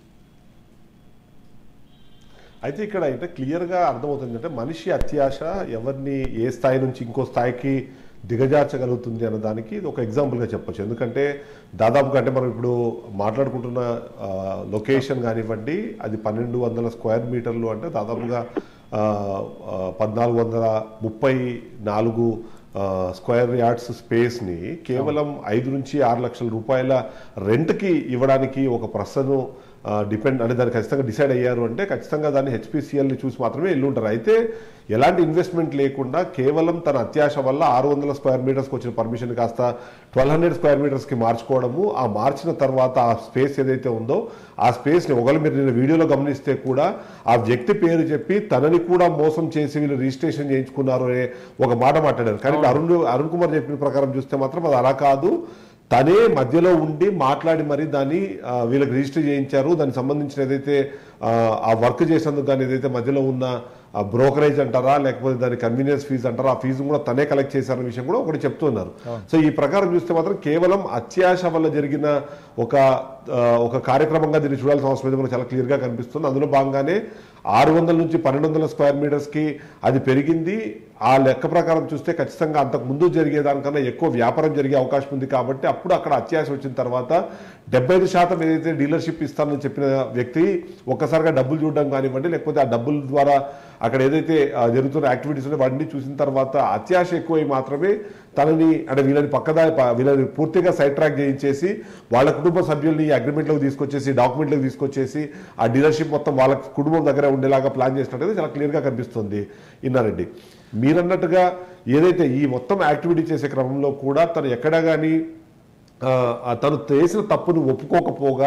అయితే ఇక్కడ అయితే క్లియర్గా అర్థమవుతుంది అంటే మనిషి అత్యాశ ఎవరిని ఏ స్థాయి నుంచి ఇంకో స్థాయికి దిగజార్చగలుగుతుంది అన్న దానికి ఇది ఒక ఎగ్జాంపుల్గా చెప్పొచ్చు ఎందుకంటే దాదాపుగా అంటే మనం ఇప్పుడు మాట్లాడుకుంటున్న ఆ, లొకేషన్ కానివ్వండి అది పన్నెండు వందల స్క్వేర్ మీటర్లు అంటే దాదాపుగా ఆ, ఆ, పద్నాలుగు వందల ముప్పై నాలుగు ఆ, స్క్వేర్ యార్డ్స్ స్పేస్ని కేవలం ఐదు నుంచి ఆరు లక్షల రూపాయల రెంట్కి ఇవ్వడానికి ఒక పర్సన్ డిపెండ్ అంటే దాన్ని ఖచ్చితంగా డిసైడ్ అయ్యారు అంటే ఖచ్చితంగా దాన్ని హెచ్పిసిఎల్ని చూసి మాత్రమే వెళ్ళి ఉంటారు అయితే ఎలాంటి ఇన్వెస్ట్మెంట్ లేకుండా కేవలం తన అత్యాశ వల్ల ఆరు వందల స్క్వేర్ మీటర్స్కి వచ్చిన పర్మిషన్ కాస్త ట్వెల్వ్ హండ్రెడ్ స్క్వేర్ మీటర్స్కి మార్చుకోవడము ఆ మార్చిన తర్వాత ఆ స్పేస్ ఏదైతే ఉందో ఆ స్పేస్ని ఒకవేళ మీరు నేను వీడియోలో గమనిస్తే కూడా ఆ వ్యక్తి పేరు చెప్పి తనని కూడా మోసం చేసి వీళ్ళు రిజిస్ట్రేషన్ చేయించుకున్నారు అనే ఒక మాట మాట్లాడారు కానీ ఇప్పుడు అరుణ్ అరుణ్ కుమార్ చెప్పిన ప్రకారం చూస్తే మాత్రం అది అలా కాదు తనే మధ్యలో ఉండి మాట్లాడి మరి దాన్ని ఆ, వీళ్ళకి రిజిస్టర్ చేయించారు దానికి సంబంధించిన ఏదైతే ఆ, ఆ వర్క్ చేసేందుకు కానీ ఏదైతే మధ్యలో ఉన్న బ్రోకరేజ్ అంటారా లేకపోతే దాని కన్వీనియన్స్ ఫీజు అంటారా ఆ ఫీజు కూడా తనే కలెక్ట్ చేశారన్న విషయం కూడా ఒకటి చెప్తున్నారు సో ఈ ప్రకారం చూస్తే మాత్రం కేవలం అత్యాశ వల్ల జరిగిన ఒక ఆ, ఒక కార్యక్రమంగా దీన్ని చూడాల్సిన అవసరం అయితే మనకు చాలా క్లియర్గా కనిపిస్తుంది అందులో భాగంగానే ఆరు వందల నుంచి పన్నెండు వందల స్క్వేర్ మీటర్స్కి అది పెరిగింది ఆ లెక్క ప్రకారం చూస్తే ఖచ్చితంగా అంతకు ముందు జరిగేదానికన్నా ఎక్కువ వ్యాపారం జరిగే అవకాశం ఉంది కాబట్టి అప్పుడు అక్కడ అత్యాశ వచ్చిన తర్వాత డెబ్బై ఐదు శాతం ఏదైతే డీలర్షిప్ ఇస్తానని చెప్పిన వ్యక్తి ఒక్కసారిగా డబ్బులు చూడడం కానివ్వండి లేకపోతే ఆ డబ్బుల ద్వారా అక్కడ ఏదైతే ఆ, జరుగుతున్న యాక్టివిటీస్ ఉన్నాయో వాటిని చూసిన తర్వాత అత్యాశ ఎక్కువై మాత్రమే తనని అంటే వీళ్ళని పక్కదా ప- వీళ్ళని పూర్తిగా సైడ్ ట్రాక్ చేయించేసి వాళ్ళ కుటుంబ సభ్యుల్ని ఈ అగ్రిమెంట్లోకి తీసుకొచ్చేసి డాక్యుమెంట్లోకి తీసుకొచ్చేసి ఆ డీలర్షిప్ మొత్తం వాళ్ళ కుటుంబం దగ్గర ఉండేలాగా ప్లాన్ చేసినట్టు చాలా క్లియర్గా కనిపిస్తుంది ఇన్నారెడ్డి మీరన్నట్టుగా ఏదైతే ఈ మొత్తం యాక్టివిటీ చేసే క్రమంలో కూడా తను ఎక్కడా కానీ ఆ, ఆ తను చేసిన తప్పును ఒప్పుకోకపోగా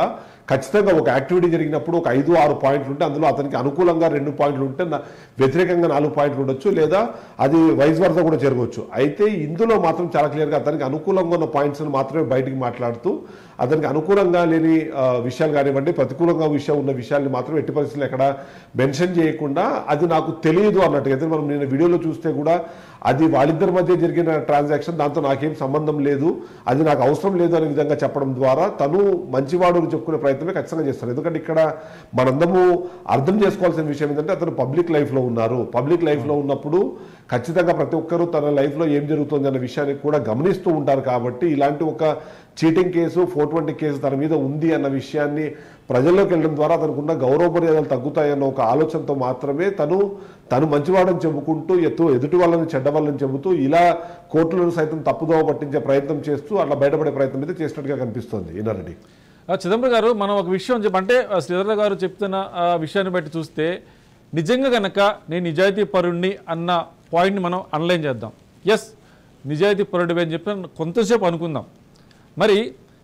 ఖచ్చితంగా ఒక యాక్టివిటీ జరిగినప్పుడు ఒక ఐదు ఆరు పాయింట్లు ఉంటే అందులో అతనికి అనుకూలంగా రెండు పాయింట్లు ఉంటే నా- వ్యతిరేకంగా నాలుగు పాయింట్లు ఉండొచ్చు లేదా అది వైస్ వర్స కూడా జరగవచ్చు అయితే ఇందులో మాత్రం చాలా క్లియర్గా అతనికి అనుకూలంగా ఉన్న పాయింట్స్ మాత్రమే బయటికి మాట్లాడుతూ అతనికి అనుకూలంగా లేని ఆ, విషయాలు కానివ్వండి ప్రతికూలంగా విషయం ఉన్న విషయాల్ని మాత్రం ఎట్టి పరిస్థితుల్లో ఎక్కడ మెన్షన్ చేయకుండా అది నాకు తెలియదు అన్నట్టుగా అయితే మనం నేను వీడియోలో చూస్తే కూడా అది వాళ్ళిద్దరి మధ్య జరిగిన ట్రాన్సాక్షన్ దాంతో నాకేం సంబంధం లేదు అది నాకు అవసరం లేదు అనే విధంగా చెప్పడం ద్వారా తను మంచివాడు అని చెప్పుకునే ప్రయత్నమే ఖచ్చితంగా చేస్తారు ఎందుకంటే ఇక్కడ మనందరము అర్థం చేసుకోవాల్సిన విషయం ఏంటంటే అతను పబ్లిక్ లైఫ్లో ఉన్నారు పబ్లిక్ లైఫ్లో ఉన్నప్పుడు ఖచ్చితంగా ప్రతి ఒక్కరూ తన లైఫ్లో ఏం జరుగుతుంది అన్న విషయాన్ని కూడా గమనిస్తూ ఉంటారు కాబట్టి ఇలాంటి ఒక cheating case four twenty case తన మీద ఉంది అన్న విషయాన్ని ప్రజల్లోకి వెళ్ళడం ద్వారా తనకున్న గౌరవ మర్యాదలు తగ్గుతాయన్న ఒక ఆలోచనతో మాత్రమే తను తను మంచివాడని చెప్పుకుంటూ ఎత్తు ఎదుటి వాళ్ళని చెడ్డ వాళ్ళని చెబుతూ ఇలా కోర్టులను సైతం తప్పుదోవ పట్టించే ప్రయత్నం చేస్తూ అట్లా బయటపడే ప్రయత్నం అయితే చేసినట్టుగా కనిపిస్తోంది ఇన్నారెడ్డి ఆ, చిదంబరం గారు మనం ఒక విషయం చెప్ప అంటే ఆ, శ్రీధర్ గారు చెప్తున్న ఆ విషయాన్ని బట్టి చూస్తే నిజంగా గనక నేను నిజాయితీ పరుణ్ణి అన్న పాయింట్ని మనం అనలైన్ చేద్దాం ఎస్ నిజాయితీ పరుడివి అని చెప్పి కొంతసేపు అనుకుందాం మరి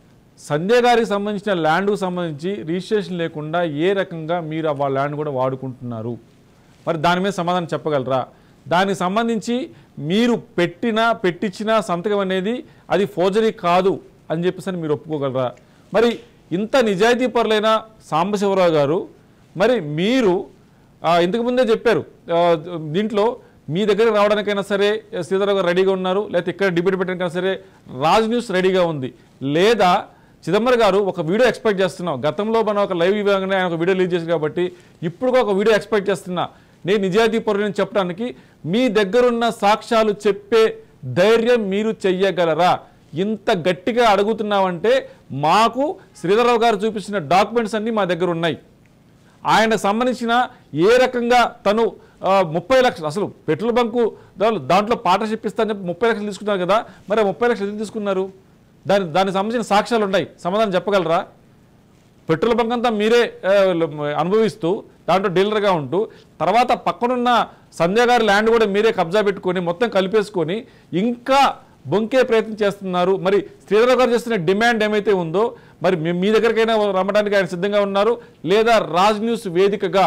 సంధ్య గారికి సంబంధించిన ల్యాండ్కు సంబంధించి రిజిస్ట్రేషన్ లేకుండా ఏ రకంగా మీరు ఆ వాళ్ళ ల్యాండ్ కూడా వాడుకుంటున్నారు మరి దాని మీద సమాధానం చెప్పగలరా దానికి సంబంధించి మీరు పెట్టిన పెట్టించిన సంతకం అనేది అది ఫోర్జరీ కాదు అని చెప్పేసి అని మీరు ఒప్పుకోగలరా మరి ఇంత నిజాయితీ పరులైన సాంబశివరావు గారు మరి మీరు ఆ, ఇంతకు ముందే చెప్పారు ఆ, దీంట్లో మీ దగ్గరకు రావడానికైనా సరే శ్రీధర్ గారు రెడీగా ఉన్నారు లేకపోతే ఇక్కడ డిబేట్ పెట్టడానికైనా సరే రాజ్ న్యూస్ రెడీగా ఉంది లేదా చిదంబరం గారు ఒక వీడియో ఎక్స్పెక్ట్ చేస్తున్నాం గతంలో మనం ఒక లైవ్ ఇవ్వగానే ఆయన ఒక వీడియో రిలీజ్ చేశారు కాబట్టి ఇప్పుడు కూడా ఒక వీడియో ఎక్స్పెక్ట్ చేస్తున్నా నేను నిజాయితీ పరుని చెప్పడానికి మీ దగ్గరున్న సాక్ష్యాలు చెప్పే ధైర్యం మీరు చెయ్యగలరా ఇంత గట్టిగా అడుగుతున్నామంటే మాకు శ్రీధరరావు గారు చూపించిన డాక్యుమెంట్స్ అన్నీ మా దగ్గర ఉన్నాయి ఆయనకు సంబంధించిన ఏ రకంగా తను ఆ, ముప్పై లక్షలు అసలు పెట్రోల్ బంకు దాంట్లో- దాంట్లో పార్ట్నర్షిప్ ఇస్తానని చెప్పి ముప్పై లక్షలు తీసుకున్నారు కదా మరి ఆ ముప్పై లక్షలు ఎందుకు తీసుకున్నారు దాని దానికి సంబంధించిన సాక్ష్యాలు ఉన్నాయి సమాధానం చెప్పగలరా పెట్రోల్ బంక్ అంతా మీరే ఆ, అనుభవిస్తూ దాంట్లో డీలర్గా ఉంటూ తర్వాత పక్కనున్న సంధ్య గారి ల్యాండ్ కూడా మీరే కబ్జా పెట్టుకొని మొత్తం కలిపేసుకొని ఇంకా బొంకే ప్రయత్నం చేస్తున్నారు మరి శ్రీధర్ గారు చేస్తున్న డిమాండ్ ఏమైతే ఉందో మరి మీ- మీ దగ్గరికైనా రమ్మడానికి ఆయన సిద్ధంగా ఉన్నారు లేదా రాజ్ న్యూస్ వేదికగా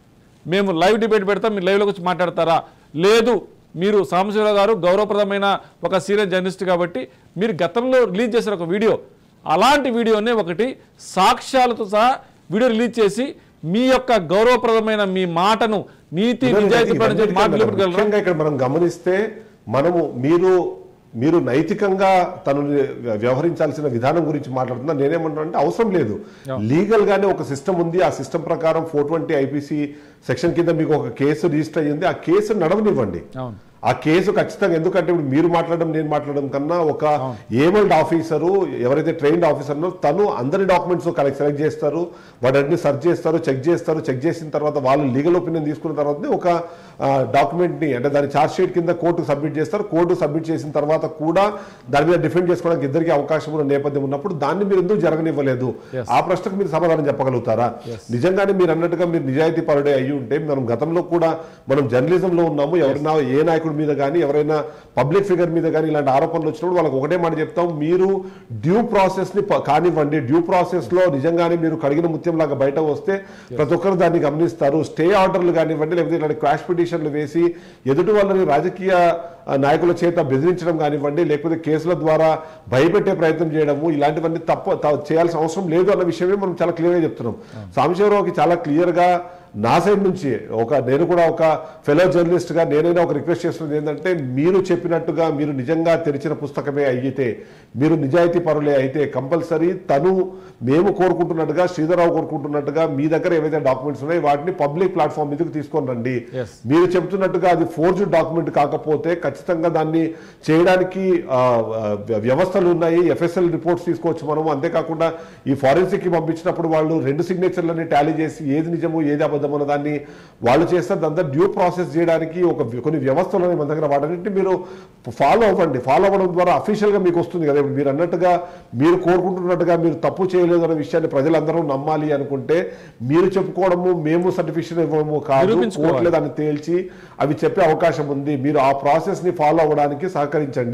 మేము లైవ్ డిబేట్ పెడతాం మీరు లైవ్లోకి వచ్చి మాట్లాడతారా లేదు మీరు సాంబశివరావు గారు గౌరవప్రదమైన ఒక సీనియర్ జర్నలిస్ట్ కాబట్టి మీరు గతంలో రిలీజ్ చేసిన ఒక వీడియో అలాంటి వీడియోనే ఒకటి సాక్ష్యాలతో సహా వీడియో రిలీజ్ చేసి మీ యొక్క గౌరవప్రదమైన మీ మాటను నీతి నిజాయితీ పని చెప్పి మాట నిలబెట్టగలరా ముఖ్యంగా ఇక్కడ మనం గమనిస్తే మనము మీరు మీరు నైతికంగా తను వ్యవహరించాల్సిన విధానం గురించి మాట్లాడుతున్నా నేనేమంటున్నా అంటే అవసరం లేదు లీగల్ గానే ఒక సిస్టమ్ ఉంది ఆ సిస్టమ్ ప్రకారం ఫోర్ ట్వంటీ ఐపీసీ సెక్షన్ కింద మీకు ఒక కేసు రిజిస్టర్ అయ్యింది ఆ కేసు నడవనివ్వండి అవును ఆ కేసు ఖచ్చితంగా ఎందుకంటే ఇప్పుడు మీరు మాట్లాడడం నేను మాట్లాడడం కన్నా ఒక ఏమల్డ్ ఆఫీసరు ఎవరైతే ట్రైన్డ్ ఆఫీసర్ ఉన్నారో తను అందరి డాక్యుమెంట్స్ కలెక్ట్ సెలెక్ట్ చేస్తారు వాటిని సెర్చ్ చేస్తారు చెక్ చేస్తారు చెక్ చేసిన తర్వాత వాళ్ళు లీగల్ ఒపీనియన్ తీసుకున్న తర్వాతనే ఒక డాక్యుమెంట్ ని అంటే దాని ఛార్జ్ షీట్ కింద కోర్టు సబ్మిట్ చేస్తారు కోర్టు సబ్మిట్ చేసిన తర్వాత కూడా దాని మీద డిఫెండ్ చేసుకోవడానికి ఇద్దరికి అవకాశం ఉన్న నేపథ్యం ఉన్నప్పుడు దాన్ని మీరు ఎందుకు జరగనివ్వలేదు ఆ ప్రశ్నకు మీరు సమాధానం చెప్పగలుగుతారా నిజంగానే మీరు అన్నట్టుగా మీరు నిజాయితీ పరుడే అయ్యి ఉంటే మనం గతంలో కూడా మనం జర్నలిజంలో ఉన్నాము ఎవరైనా ఏ నాయకుడి మీద కానీ ఎవరైనా పబ్లిక్ ఫిగర్ మీద కానీ ఇలాంటి ఆరోపణలు వచ్చినప్పుడు వాళ్ళకి ఒకటే మాట చెప్తాం మీరు డ్యూ ప్రాసెస్ ని ప- కానివ్వండి డ్యూ ప్రాసెస్ లో నిజంగానే మీరు కడిగిన ముత్యం లాగా బయట వస్తే ప్రతి ఒక్కరు దాన్ని గమనిస్తారు స్టే ఆర్డర్లు కానివ్వండి లేకపోతే ఇలాంటి క్రాష్ పిటిషన్లు వేసి ఎదుటి వాళ్ళని రాజకీయ ఆ, నాయకుల చేత బెదిరించడం కానివ్వండి లేకపోతే కేసుల ద్వారా భయపెట్టే ప్రయత్నం చేయడము ఇలాంటివన్నీ తప్ప త- చేయాల్సిన అవసరం లేదు అన్న విషయమే మనం చాలా క్లియర్గా చెప్తున్నాం సాంబశివరావుకి చాలా క్లియర్గా నా సైడ్ నుంచి ఒక నేను కూడా ఒక ఫెలో జర్నలిస్ట్ గా నేనైనా ఒక రిక్వెస్ట్ చేస్తున్నది ఏంటంటే మీరు చెప్పినట్టుగా మీరు నిజంగా తెరిచిన పుస్తకమే అయితే మీరు నిజాయితీ పరులే అయితే కంపల్సరీ తను మేము కోరుకుంటున్నట్టుగా శ్రీధరరావు కోరుకుంటున్నట్టుగా మీ దగ్గర ఏవైతే డాక్యుమెంట్స్ ఉన్నాయో వాటిని పబ్లిక్ ప్లాట్ఫామ్ మీదకి తీసుకొని రండి Yes. మీరు చెబుతున్నట్టుగా అది ఫోర్జ్ డాక్యుమెంట్ కాకపోతే ఖచ్చితంగా దాన్ని చేయడానికి ఆ, ఆ, వ్యవస్థలు ఉన్నాయి ఎఫ్ఎస్ఎల్ రిపోర్ట్స్ తీసుకోవచ్చు మనము అంతేకాకుండా ఈ ఫారెన్సిక్ కి పంపించినప్పుడు వాళ్ళు రెండు సిగ్నేచర్లని టాలీ చేసి ఏది నిజము ఏది అబద్ధం అన్న దాన్ని వాళ్ళు చేస్తారు దాంతో డ్యూ ప్రాసెస్ చేయడానికి ఒక కొన్ని వ్యవస్థలు ఉన్నాయి మన దగ్గర వాటన్నింటినీ మీరు ఫాలో అవ్వండి ఫాలో అవ్వడం ద్వారా అఫీషియల్ గా మీకు వస్తుంది కదా ఇప్పుడు మీరు అన్నట్టుగా మీరు కోరుకుంటున్నట్టుగా మీరు తప్పు చేయలేదు అనే విషయాన్ని ప్రజలందరూ నమ్మాలి అనుకుంటే మీరు చెప్పుకోవడము మేము సర్టిఫికేషన్ ఇవ్వడము కాదు నిరూపించుకోవాలి. కోర్టులో దాన్ని తేల్చి అవి చెప్పే అవకాశం ఉంది మీరు ఆ ప్రాసెస్ ని ఫాలో అవ్వడానికి సహకరించండి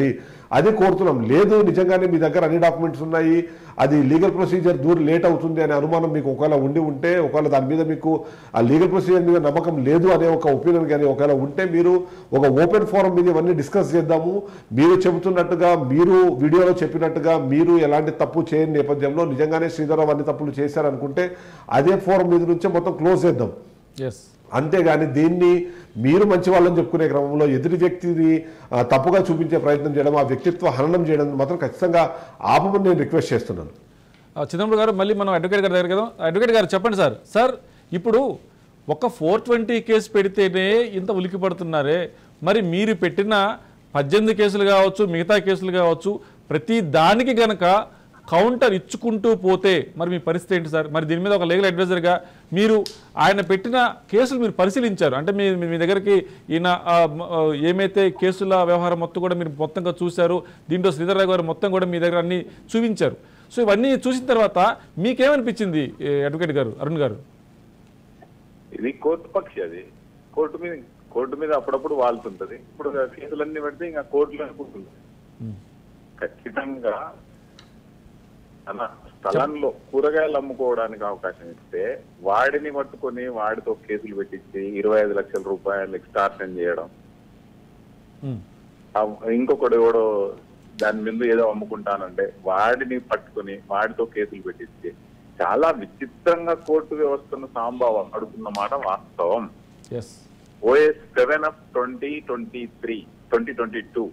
అదే కోరుతున్నాం లేదు నిజంగానే మీ దగ్గర అన్ని డాక్యుమెంట్స్ ఉన్నాయి అది లీగల్ ప్రొసీజర్ దూరం లేట్ అవుతుంది అనే అనుమానం మీకు ఒకవేళ ఉండి ఉంటే ఒకవేళ దాని మీద మీకు ఆ లీగల్ ప్రొసీజర్ మీద నమ్మకం లేదు అనే ఒక ఒపీనియన్ కానీ ఒకవేళ ఉంటే మీరు ఒక ఓపెన్ ఫోరం మీద ఇవన్నీ డిస్కస్ చేద్దాము మీరు చెబుతున్నట్టుగా మీరు వీడియోలో చెప్పినట్టుగా మీరు ఎలాంటి తప్పు చేయని నేపథ్యంలో నిజంగానే శ్రీధరరావు అన్ని తప్పులు చేశారనుకుంటే అదే ఫోరం మీద నుంచే మొత్తం క్లోజ్ చేద్దాం ఎస్ అంతేగాని దీన్ని మీరు మంచి వాళ్ళని చెప్పుకునే క్రమంలో ఎదుటి వ్యక్తిని ఆ, తప్పుగా చూపించే ప్రయత్నం చేయడం ఆ వ్యక్తిత్వ హననం చేయడం మాత్రం ఖచ్చితంగా ఆపమని నేను రిక్వెస్ట్ చేస్తున్నాను చిదంబరం గారు మళ్ళీ మనం అడ్వకేట్ గారి దగ్గర కదా అడ్వకేట్ గారు చెప్పండి సార్ సార్ ఇప్పుడు ఒక ఫోర్ ట్వంటీ కేసు పెడితేనే ఇంత ఉలికి పడుతున్నారే మరి మీరు పెట్టిన పద్దెనిమిది కేసులు కావచ్చు మిగతా కేసులు కావచ్చు ప్రతి దానికి గనక కౌంటర్ ఇచ్చుకుంటూ పోతే మరి మీ పరిస్థితి ఏంటి సార్ మరి దీని మీద ఒక లీగల్ అడ్వైజర్గా మీరు ఆయన పెట్టిన కేసులు మీరు పరిశీలించారు అంటే మీ మీ దగ్గరికి ఈయన ఆ, మ- ఆ, ఏమైతే కేసుల వ్యవహారం మొత్తం కూడా మీరు మొత్తంగా చూశారు దీంట్లో శ్రీధరరావు గారు మొత్తం కూడా మీ దగ్గర అన్ని చూపించారు సో ఇవన్నీ చూసిన తర్వాత మీకేమనిపించింది ఏ, అడ్వకేట్ గారు అరుణ్ గారు ఇది కోర్టు పక్షి అది కోర్టు మీద కోర్టు మీద అప్పుడప్పుడు వాళ్తుంటది ఇప్పుడు కేసులన్నీ పెడితే ఇంకా కోర్టులో కూర్చుంది ఖచ్చితంగా తన స్థలంలో కూరగాయలు అమ్ముకోవడానికి అవకాశం ఇస్తే వాడిని పట్టుకొని వాడితో కేసులు పెట్టించి ఇరవై ఐదు లక్షల రూపాయలు ఎక్స్టార్షన్ చేయడం ఉమ్, ఆ ఇంకొకడు ఎవడో దాని మీద ఏదో అమ్ముకుంటానంటే వాడిని పట్టుకొని వాడితో కేసులు పెట్టించి చాలా విచిత్రంగా కోర్టు వ్యవస్థను సాంబావం అడుగుతున్న మాట వాస్తవం yes OS seven of twenty twenty three twenty twenty two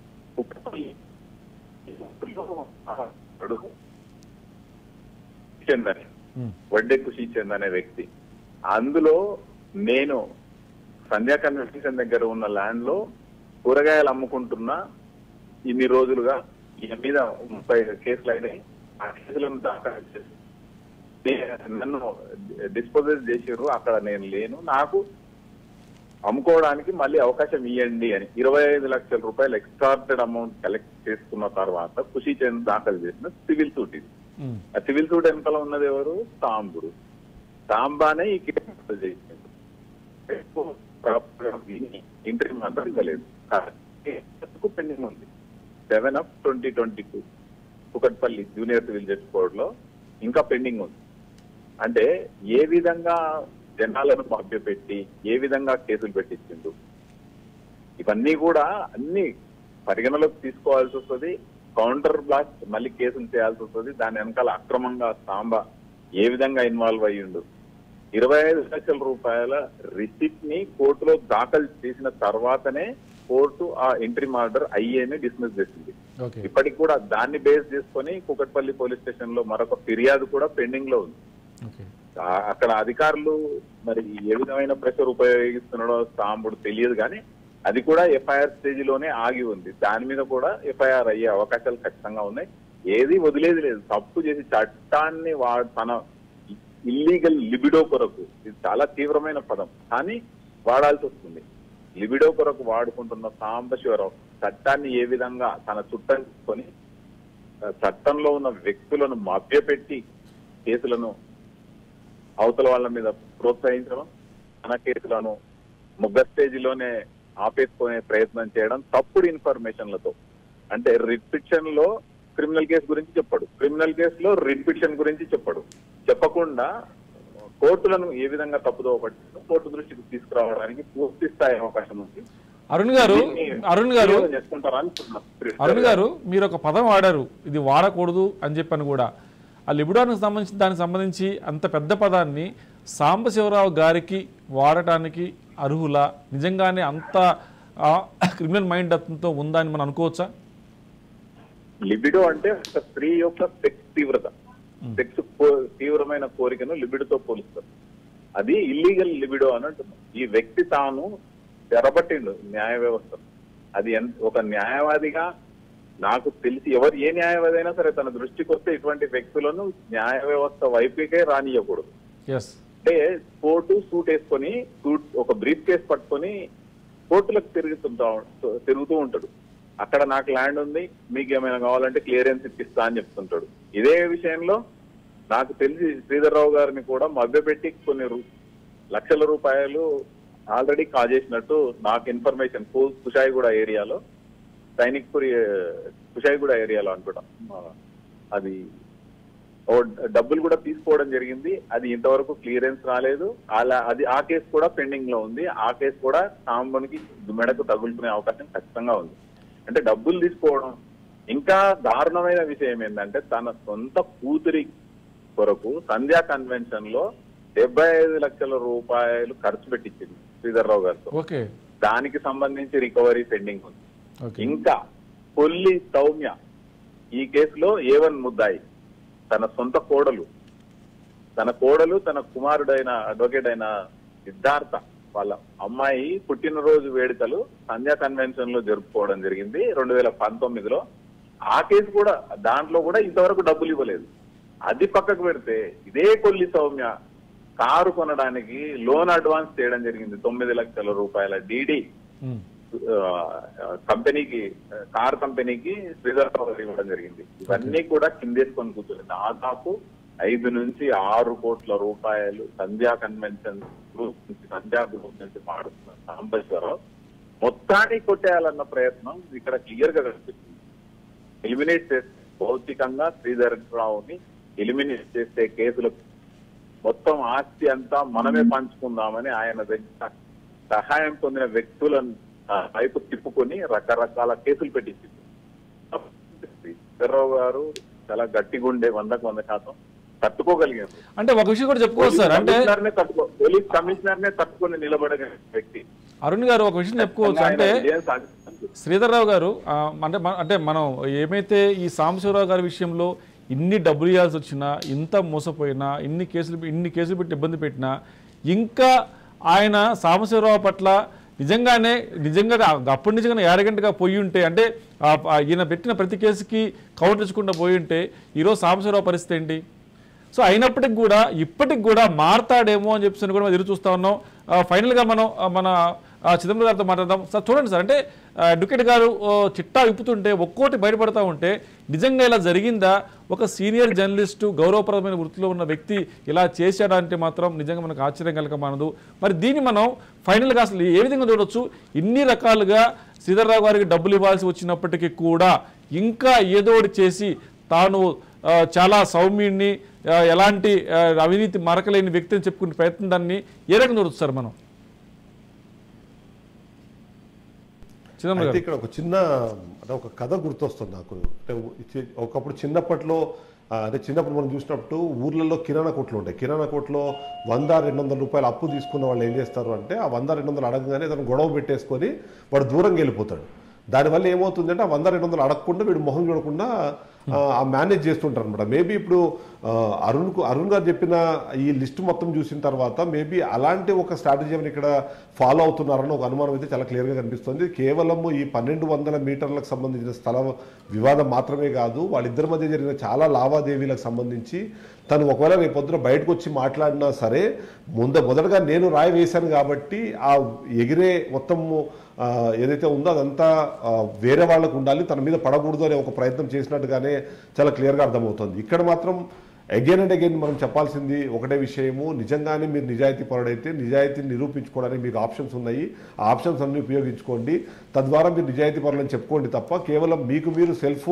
చెందని ఉమ్, వడ్డే ఖుషి చంద్ అనే వ్యక్తి అందులో నేను సంధ్యా కన్వెన్షన్ దగ్గర ఉన్న ల్యాండ్ లో కూరగాయలు అమ్ముకుంటున్నా ఇన్ని రోజులుగా ఈయన మీద ముప్పై కేసులు అయినాయి ఆ కేసులను దాఖలు చేసి నే- నన్ను డిస్పోజల్ చేసారు అక్కడ నేను లేను నాకు అమ్ముకోవడానికి మళ్ళీ అవకాశం ఇవ్వండి అని ఇరవై ఐదు లక్షల రూపాయలు ఎక్స్ట్రార్టెడ్ అమౌంట్ కలెక్ట్ చేసుకున్న తర్వాత ఖుషి చంద్ దాఖలు చేసిన సివిల్ సూట్ ఇది ఉమ్, ఆ సివిల్ సూట్ వెనకాల ఉన్నది ఎవరు సాంబుడు సాంబానే ఈ కేసు నమోదు చేసిండు ఎక్కువ ప్రాపర్ గా విని ఇంటర్వ్యూ మాత్రం ఇవ్వలేదు పెండింగ్ ఉంది seven of twenty twenty two Kukatpally junior civil judge court లో ఇంకా పెండింగ్ ఉంది అంటే ఏ విధంగా జనాలను మభ్యపెట్టి ఏ విధంగా కేసులు పెట్టించిండు ఇవన్నీ కూడా అన్ని పరిగణలోకి తీసుకోవాల్సి వస్తుంది కౌంటర్ బ్లాస్ట్ మళ్ళీ కేసులు చేయాల్సి వస్తుంది దాని వెనకాల అక్రమంగా సాంబ ఏ విధంగా ఇన్వాల్వ్ అయ్యిండు ఇరవై ఐదు లక్షల రూపాయల రిసిప్ట్ ని కోర్టులో దాఖలు చేసిన తర్వాతనే కోర్టు ఆ ఎంట్రీ ఆర్డర్ ఐఏని డిస్మిస్ చేసింది ఓకే ఇప్పటికి కూడా దాన్ని బేస్ చేసుకొని కుకట్పల్లి పోలీస్ స్టేషన్ లో మరొక ఫిర్యాదు కూడా పెండింగ్ లో ఉంది ఓకే ఆ- అక్కడ అధికారులు మరి ఏ విధమైన ప్రెషర్ ఉపయోగిస్తున్నాడో సాంబుడు తెలియదు కానీ అది కూడా ఎఫ్ఐఆర్ స్టేజ్ లోనే ఆగి ఉంది దాని మీద కూడా ఎఫ్ఐఆర్ అయ్యే అవకాశాలు ఖచ్చితంగా ఉన్నాయి ఏది వదిలేది లేదు తప్పు చేసి చట్టాన్ని వా తన ఇల్లీగల్ లిబిడో కొరకు ఇది చాలా తీవ్రమైన పదం కానీ వాడాల్సి వస్తుంది లిబిడో కొరకు వాడుకుంటున్న సాంబశివరావు చట్టాన్ని ఏ విధంగా తన చుట్టంకొని చట్టంలో ఉన్న వ్యక్తులను మభ్యపెట్టి కేసులను అవతల వాళ్ళ మీద ప్రోత్సహించడం తన కేసులను ముగ్గ స్టేజిలోనే ఆపేసుకునే ప్రయత్నం చేయడం తప్పుడు ఇన్ఫర్మేషన్లతో అంటే రిపిక్షన్ లో క్రిమినల్ కేసు గురించి చెప్పాడు క్రిమినల్ కేసులో రిపిక్షన్ గురించి చెప్పాడు చెప్పకుండా కోర్టులను ఏ విధంగా తప్పుదో పట్టిందో కోర్టు దృష్టికి తీసుకురావడానికి పూర్తి స్థాయి అవకాశం ఉంది అరుణ్ గారు అరుణ్ గారు వినియోగం చేసుకుంటారా అనుకుంటున్నా. అరుణ్ గారు మీరు ఒక పదం వాడారు ఇది వాడకూడదు అని చెప్పని కూడా ఆ లిబిడానికి సంబంధించి దానికి సంబంధించి అంత పెద్ద పదాన్ని సాంబశివరావు గారికి వాడటానికి అర్హులా నిజంగానే అంత క్రిమినల్ మైండ్ అతనితో ఉందా అని మనం అనుకోవచ్చా లిబిడో అంటే ఒక స్త్రీ యొక్క సెక్స్ తీవ్రత సెక్స్ తీవ్రమైన కోరికను లిబిడోతో పోలుస్తారు అది ఇల్లీగల్ లిబిడో అని అంటున్నాం ఈ వ్యక్తి తాను తెరబట్టిండు న్యాయ వ్యవస్థ అది ఎంత ఒక న్యాయవాదిగా నాకు తెలిసి ఎవరు ఏ న్యాయవాది అయినా సరే తన దృష్టికి వస్తే ఇటువంటి వ్యక్తులను న్యాయ వ్యవస్థ వైపుకే రానియకూడదు ఎస్ అంటే కోర్టు సూట్ వేసుకొని సూట్ ఒక బ్రీఫ్ కేస్ పట్టుకొని కోర్టులకు తిరుగుతుంటా తిరుగుతూ ఉంటాడు అక్కడ నాకు ల్యాండ్ ఉంది మీకు ఏమైనా కావాలంటే క్లియరెన్స్ ఇప్పిస్తా అని చెప్తుంటాడు ఇదే విషయంలో నాకు తెలిసి శ్రీధర్రావు గారిని కూడా మభ్యపెట్టి కొన్ని రు- లక్షల రూపాయలు ఆల్రెడీ కాజేసినట్టు నాకు ఇన్ఫర్మేషన్ కుషాయిగూడ ఏరియాలో సైనిక్పురి కుషాయిగూడ ఏరియాలో అనుకుంటాం ఆ, అది ఓ డబ్బులు కూడా తీసుకోవడం జరిగింది అది ఇంతవరకు క్లియరెన్స్ రాలేదు అలా అది ఆ కేసు కూడా పెండింగ్ లో ఉంది ఆ కేసు కూడా సాంబనికి మెడకు తగులుకునే అవకాశం ఖచ్చితంగా ఉంది అంటే డబ్బులు తీసుకోవడం ఇంకా దారుణమైన విషయం ఏంటంటే తన సొంత కూతురి కొరకు సంధ్యా కన్వెన్షన్ లో డెబ్బై ఐదు లక్షల రూపాయలు ఖర్చు పెట్టించింది శ్రీధర్రావు గారితో ఓకే దానికి సంబంధించి రికవరీ పెండింగ్ ఉంది ఓకే ఇంకా కొల్లి సౌమ్య ఈ కేసులో ఏవన్ ముద్దాయి తన సొంత కోడలు తన కోడలు తన కుమారుడైన అడ్వకేట్ అయిన సిద్ధార్థ వాళ్ళ అమ్మాయి పుట్టినరోజు వేడుకలు సంధ్యా కన్వెన్షన్ లో జరుపుకోవడం జరిగింది రెండు వేల పంతొమ్మిదిలో ఆ కేసు కూడా దాంట్లో కూడా ఇంతవరకు డబ్బులు ఇవ్వలేదు అది పక్కకు పెడితే ఇదే కొల్లి సౌమ్య కారు కొనడానికి లోన్ అడ్వాన్స్ చేయడం జరిగింది తొమ్మిది లక్షల రూపాయల డీడీ ఉమ్. కంపెనీకి కార్ కంపెనీకి శ్రీధర్ గారు ఇవ్వడం జరిగింది ఇవన్నీ కూడా కిందేసుకొని కూర్చుంది దాదాపు ఐదు నుంచి ఆరు కోట్ల రూపాయలు సంధ్యా కన్వెన్షన్ గ్రూప్ నుంచి సంధ్యా గ్రూప్ నుంచి మాడుతున్న సాంబేశ్వరరావు మొత్తాన్ని కొట్టేయాలన్న ప్రయత్నం ఇక్కడ క్లియర్ గా కనిపిస్తుంది ఎలిమినేట్ చేస్తే భౌతికంగా శ్రీధర్ రావుని ఎలిమినేట్ చేసే కేసులు మొత్తం ఆస్తి అంతా మనమే పంచుకుందామని ఆయన దగ్గర సహాయం పొందిన వ్యక్తులను ఆ, వైపు తిప్పుకొని రకరకాల కేసులు పెట్టించింది శ్రీధర్రావు గారు చాలా గట్టిగుండే వందకు వంద శాతం తట్టుకోగలిగారు అంటే ఒక విషయం కూడా చెప్పుకోవచ్చు సార్ అంటే కమిషనర్ నే తట్టుకో పోలీస్ కమిషనర్ నే తట్టుకొని నిలబడే వ్యక్తి అరుణ్ గారు ఒక విషయం చెప్పుకోవచ్చు ఆయన అంటే విజయం సాధించారు. శ్రీధర్రావు గారు ఆ, అంటే మన- అంటే మనం ఏమైతే ఈ సాంబశివరావు గారి విషయంలో ఇన్ని డబ్బులు ఇవ్వాల్సి వచ్చినా ఇంత మోసపోయినా ఇన్ని కేసులు ఇన్ని కేసులు పెట్టి ఇబ్బంది పెట్టినా ఇంకా ఆయన సాంబశివరావు పట్ల నిజంగానే నిజంగా అప్పటి నుంచి కానీ యారగంటగా పోయి ఉంటే అంటే ఆ- ఆ ఈయన పెట్టిన ప్రతి కేసుకి కౌంటర్ ఇచ్చకుండా పోయి ఉంటే ఈరోజు సాంబశివరావు పరిస్థితి ఏంటి సో అయినప్పటికి కూడా ఇప్పటికి కూడా మారతాడేమో అని చెప్పేసి కూడా మనం ఎదురు చూస్తా ఉన్నాం ఆ, ఫైనల్గా మనం ఆ, మన ఆ, చిదంబరం గారితో మాట్లాడదాం సార్ చూడండి సార్ అంటే ఆ, అడ్వకేట్ గారు ఓ, చిట్టా విప్పుతుంటే ఒక్కోటి బయటపడతా ఉంటే నిజంగా ఇలా జరిగిందా ఒక సీనియర్ జర్నలిస్టు గౌరవప్రదమైన వృత్తిలో ఉన్న వ్యక్తి ఇలా చేశాడంటే మాత్రం నిజంగా మనకు ఆశ్చర్యం కలగ మనదు మరి దీన్ని మనం ఫైనల్గా అసలు ఏ విధంగా చూడొచ్చు ఇన్ని రకాలుగా శ్రీధర్రావు గారికి డబ్బులు ఇవ్వాల్సి వచ్చినప్పటికీ కూడా ఇంకా ఏదో ఒకటి చేసి తాను ఆ, చాలా సౌమ్యుడిని ఆ, ఎలాంటి ఆ, అవినీతి మరకలేని వ్యక్తిని చెప్పుకునే ప్రయత్నం దాన్ని ఏ రకంగా చూడొచ్చు సార్ మనం చిదంబరం అయితే గారు ఇక్కడ ఒక చిన్న అంటే ఒక కథ గుర్తొస్తుంది నాకు అంటే ఇచ్చి- ఒకప్పుడు చిన్నప్పట్లో ఆ, అంటే చిన్నప్పుడు మనం చూసినప్పుడు ఊర్లలో కిరాణా కొట్లు ఉంటాయి కిరాణా కొట్లో వంద రెండు వందల రూపాయలు అప్పు తీసుకున్న వాళ్ళు ఏం చేస్తారు అంటే ఆ వంద రెండు వందలు అడగగానే తను గొడవ పెట్టేసుకొని వాడు దూరంగా వెళ్ళిపోతాడు దానివల్ల ఏమవుతుందంటే ఆ వంద రెండు వందలు అడగకుండా వీడు మొహం చూడకుండా ఆ, ఆ మేనేజ్ చేస్తుంటారు అనమాట మేబీ ఇప్పుడు ఆ, అరుణ్కు అరుణ్ గారు చెప్పిన ఈ లిస్ట్ మొత్తం చూసిన తర్వాత మేబీ అలాంటి ఒక స్ట్రాటజీ ఇక్కడ ఫాలో అవుతున్నారని ఒక అనుమానం అయితే చాలా క్లియర్గా కనిపిస్తుంది కేవలం ఈ పన్నెండు వందల మీటర్లకు సంబంధించిన స్థల వివాదం మాత్రమే కాదు వాళ్ళిద్దరి మధ్య జరిగిన చాలా లావాదేవీలకు సంబంధించి తను ఒకవేళ రేపు పొద్దున బయటకు వచ్చి మాట్లాడినా సరే ముంద మొదటగా నేను రాయి వేశాను కాబట్టి ఆ ఎగిరే మొత్తము ఆ, ఏదైతే ఉందో అదంతా ఆ, వేరే వాళ్ళకు ఉండాలి తన మీద పడకూడదు అనే ఒక ప్రయత్నం చేసినట్టుగానే చాలా క్లియర్గా అర్థమవుతుంది ఇక్కడ మాత్రం అగైన్ అండ్ అగైన్ మనం చెప్పాల్సింది ఒకటే విషయము నిజంగానే మీరు నిజాయితీ పరుడైతే నిజాయితీని నిరూపించుకోవడానికి మీకు ఆప్షన్స్ ఉన్నాయి ఆ ఆప్షన్స్ అన్ని ఉపయోగించుకోండి తద్వారా మీరు నిజాయితీ పరులని చెప్పుకోండి తప్ప కేవలం మీకు మీరు సెల్ఫ్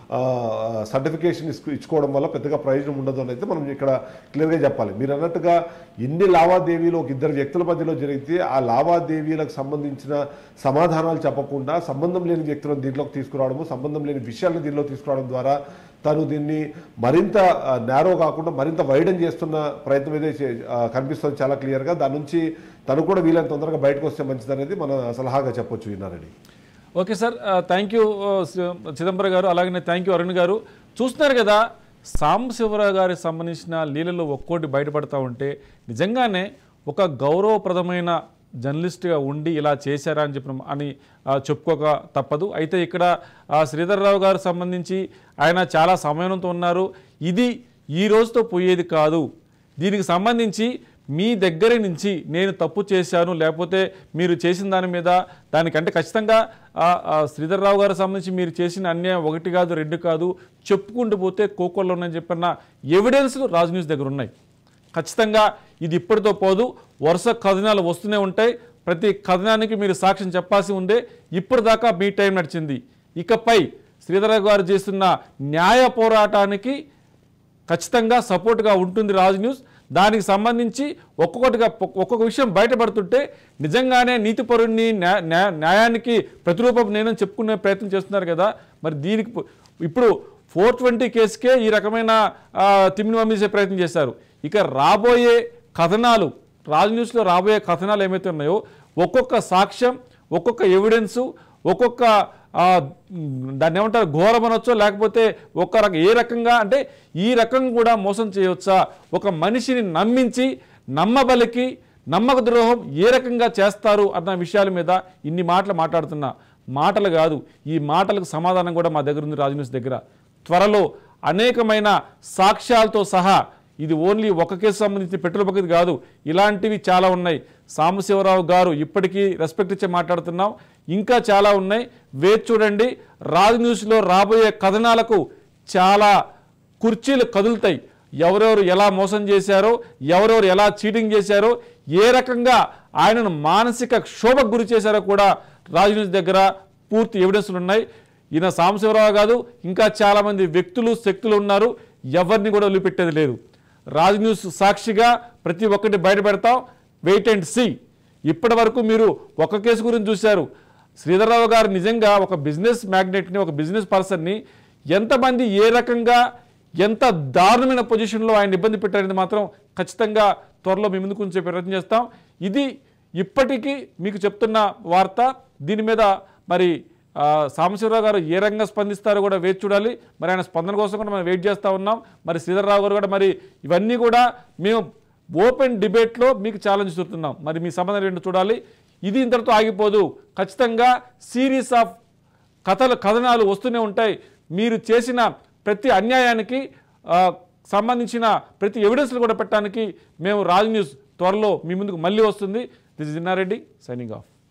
సర్టిఫికేషన్ ఇచ్చుకోవడం వల్ల పెద్దగా ప్రయోజనం ఉండదు అని అయితే మనం ఇక్కడ క్లియర్గా చెప్పాలి మీరు అన్నట్టుగా ఎన్ని లావాదేవీలు ఒక ఇద్దరు వ్యక్తుల మధ్యలో జరిగితే ఆ లావాదేవీలకు సంబంధించిన సమాధానాలు చెప్పకుండా సంబంధం లేని వ్యక్తులను దీంట్లోకి తీసుకురావడము సంబంధం లేని విషయాలను దీనిలో తీసుకురావడం ద్వారా తను దీన్ని మరింత నేరో కాకుండా మరింత వైడన్ చేస్తున్న ప్రయత్నం ఏదైతే చే- ఆ, కనిపిస్తుంది చాలా క్లియర్గా దాని నుంచి తను కూడా వీలైన తొందరగా బయటకు వస్తే మంచిదనేది మన సలహాగా చెప్పొచ్చు విన్నారని okay sir thank you Chidambaram garu అలాగనే థ్యాంక్ యూ అరుణ్ గారు చూస్తున్నారు కదా సాంబశివరావు గారికి సంబంధించిన లీలలు ఒక్కోటి బయటపడతా ఉంటే నిజంగానే ఒక గౌరవప్రదమైన జర్నలిస్ట్గా ఉండి ఇలా చేశారా అని చెప్పిన అని ఆ, చెప్పుకోక తప్పదు అయితే ఇక్కడ ఆ, శ్రీధర్రావు గారు సంబంధించి ఆయన చాలా సమయంతో ఉన్నారు ఇది ఈ రోజుతో పోయేది కాదు దీనికి సంబంధించి మీ దగ్గర నుంచి నేను తప్పు చేశాను లేకపోతే మీరు చేసిన దాని మీద దానికంటే ఖచ్చితంగా ఆ, ఆ, శ్రీధర్రావు గారికి సంబంధించి మీరు చేసిన అన్యాయం ఒకటి కాదు రెండు కాదు చెప్పుకుంటూ పోతే కోకోల్లో ఉన్నాయని చెప్పిన ఎవిడెన్స్లు రాజు న్యూస్ దగ్గర ఉన్నాయి ఖచ్చితంగా ఇది ఇప్పటితో పోదు వరుస కథనాలు వస్తూనే ఉంటాయి ప్రతి కథనానికి మీరు సాక్ష్యం చెప్పాల్సి ఉందే ఇప్పటిదాకా మీ టైం నడిచింది ఇకపై శ్రీధర గారు చేస్తున్న న్యాయ పోరాటానికి ఖచ్చితంగా సపోర్ట్గా ఉంటుంది రాజు న్యూస్ దానికి సంబంధించి ఒక్కొక్కటిగా ఒక్- ఒక్కొక్క విషయం బయటపడుతుంటే నిజంగానే నీతిపరుణ్ణి న్యా- న్యా- న్యాయానికి ప్రతిరూపం నేనని చెప్పుకునే ప్రయత్నం చేస్తున్నారు కదా మరి దీనికి పు- ఇప్పుడు ఫోర్ ట్వంటీ కేసుకే ఈ రకమైన ఆ, తిమ్మిని పంపించే ప్రయత్నం చేశారు ఇక రాబోయే కథనాలు రాజు న్యూస్లో రాబోయే కథనాలు ఏమైతే ఉన్నాయో ఒక్కొక్క సాక్ష్యం ఒక్కొక్క ఎవిడెన్సు ఒక్కొక్క ఆ, మ్, దాన్ని ఏమంటారు ఘోరం అనొచ్చో లేకపోతే ఒక రకం ఏ రకంగా అంటే ఈ రకం కూడా మోసం చేయవచ్చా ఒక మనిషిని నమ్మించి నమ్మబలికి నమ్మక ద్రోహం ఏ రకంగా చేస్తారు అన్న విషయాల మీద ఇన్ని మాటలు మాట్లాడుతున్నా మాటలు కాదు ఈ మాటలకు సమాధానం కూడా మా దగ్గర ఉంది రాజు న్యూస్ దగ్గర త్వరలో అనేకమైన సాక్ష్యాలతో సహా ఇది ఓన్లీ ఒక కేసు సంబంధించిన పెట్రోల్ బకెట్ కాదు ఇలాంటివి చాలా ఉన్నాయి సాంబశివరావు గారు ఇప్పటికీ రెస్పెక్ట్ ఇచ్చే మాట్లాడుతున్నాం ఇంకా చాలా ఉన్నాయి వేచి చూడండి రాజు న్యూస్లో రాబోయే కథనాలకు చాలా కుర్చీలు కదులుతాయి ఎవరెవరు ఎలా మోసం చేశారో ఎవరెవరు ఎలా చీటింగ్ చేశారో ఏ రకంగా ఆయనను మానసిక క్షోభకు గురి చేశారో కూడా రాజు న్యూస్ దగ్గర పూర్తి ఎవిడెన్స్లు ఉన్నాయి ఈయన సాంబశివరావు కాదు ఇంకా చాలామంది వ్యక్తులు శక్తులు ఉన్నారు ఎవరిని కూడా వదిలిపెట్టేది లేదు రాజు న్యూస్ సాక్షిగా ప్రతి ఒక్కటి బయట పెడతాం వెయిట్ అండ్ సీ ఇప్పటి వరకు మీరు ఒక కేసు గురించి చూశారు శ్రీధర్రావు గారు నిజంగా ఒక బిజినెస్ మ్యాగ్నెట్ని ఒక బిజినెస్ పర్సన్ని ఎంతమంది ఏ రకంగా ఎంత దారుణమైన పొజిషన్లో ఆయన ఇబ్బంది పెట్టారనేది మాత్రం ఖచ్చితంగా త్వరలో మీ ముందుకు ఉంచే ప్రయత్నం చేస్తాం ఇది ఇప్పటికీ మీకు చెప్తున్న వార్త దీని మీద మరి ఆ, సాంబశివరావు గారు ఏ రకంగా స్పందిస్తారో కూడా వేచి చూడాలి మరి ఆయన స్పందన కోసం కూడా మనం వెయిట్ చేస్తూ ఉన్నాం మరి శ్రీధర్రావు గారు కూడా మరి ఇవన్నీ కూడా మేము ఓపెన్ డిబేట్లో మీకు ఛాలెంజ్ చూస్తున్నాం మరి మీ సంబంధం ఏంటో చూడాలి ఇది ఇంతటితో ఆగిపోదు ఖచ్చితంగా సిరీస్ ఆఫ్ కథలు కథనాలు వస్తూనే ఉంటాయి మీరు చేసిన ప్రతి అన్యాయానికి ఆ, సంబంధించిన ప్రతి ఎవిడెన్స్లు కూడా పెట్టడానికి మేము రాజ్ న్యూస్ త్వరలో మీ ముందుకు మళ్ళీ వస్తుంది this is Innareddy signing of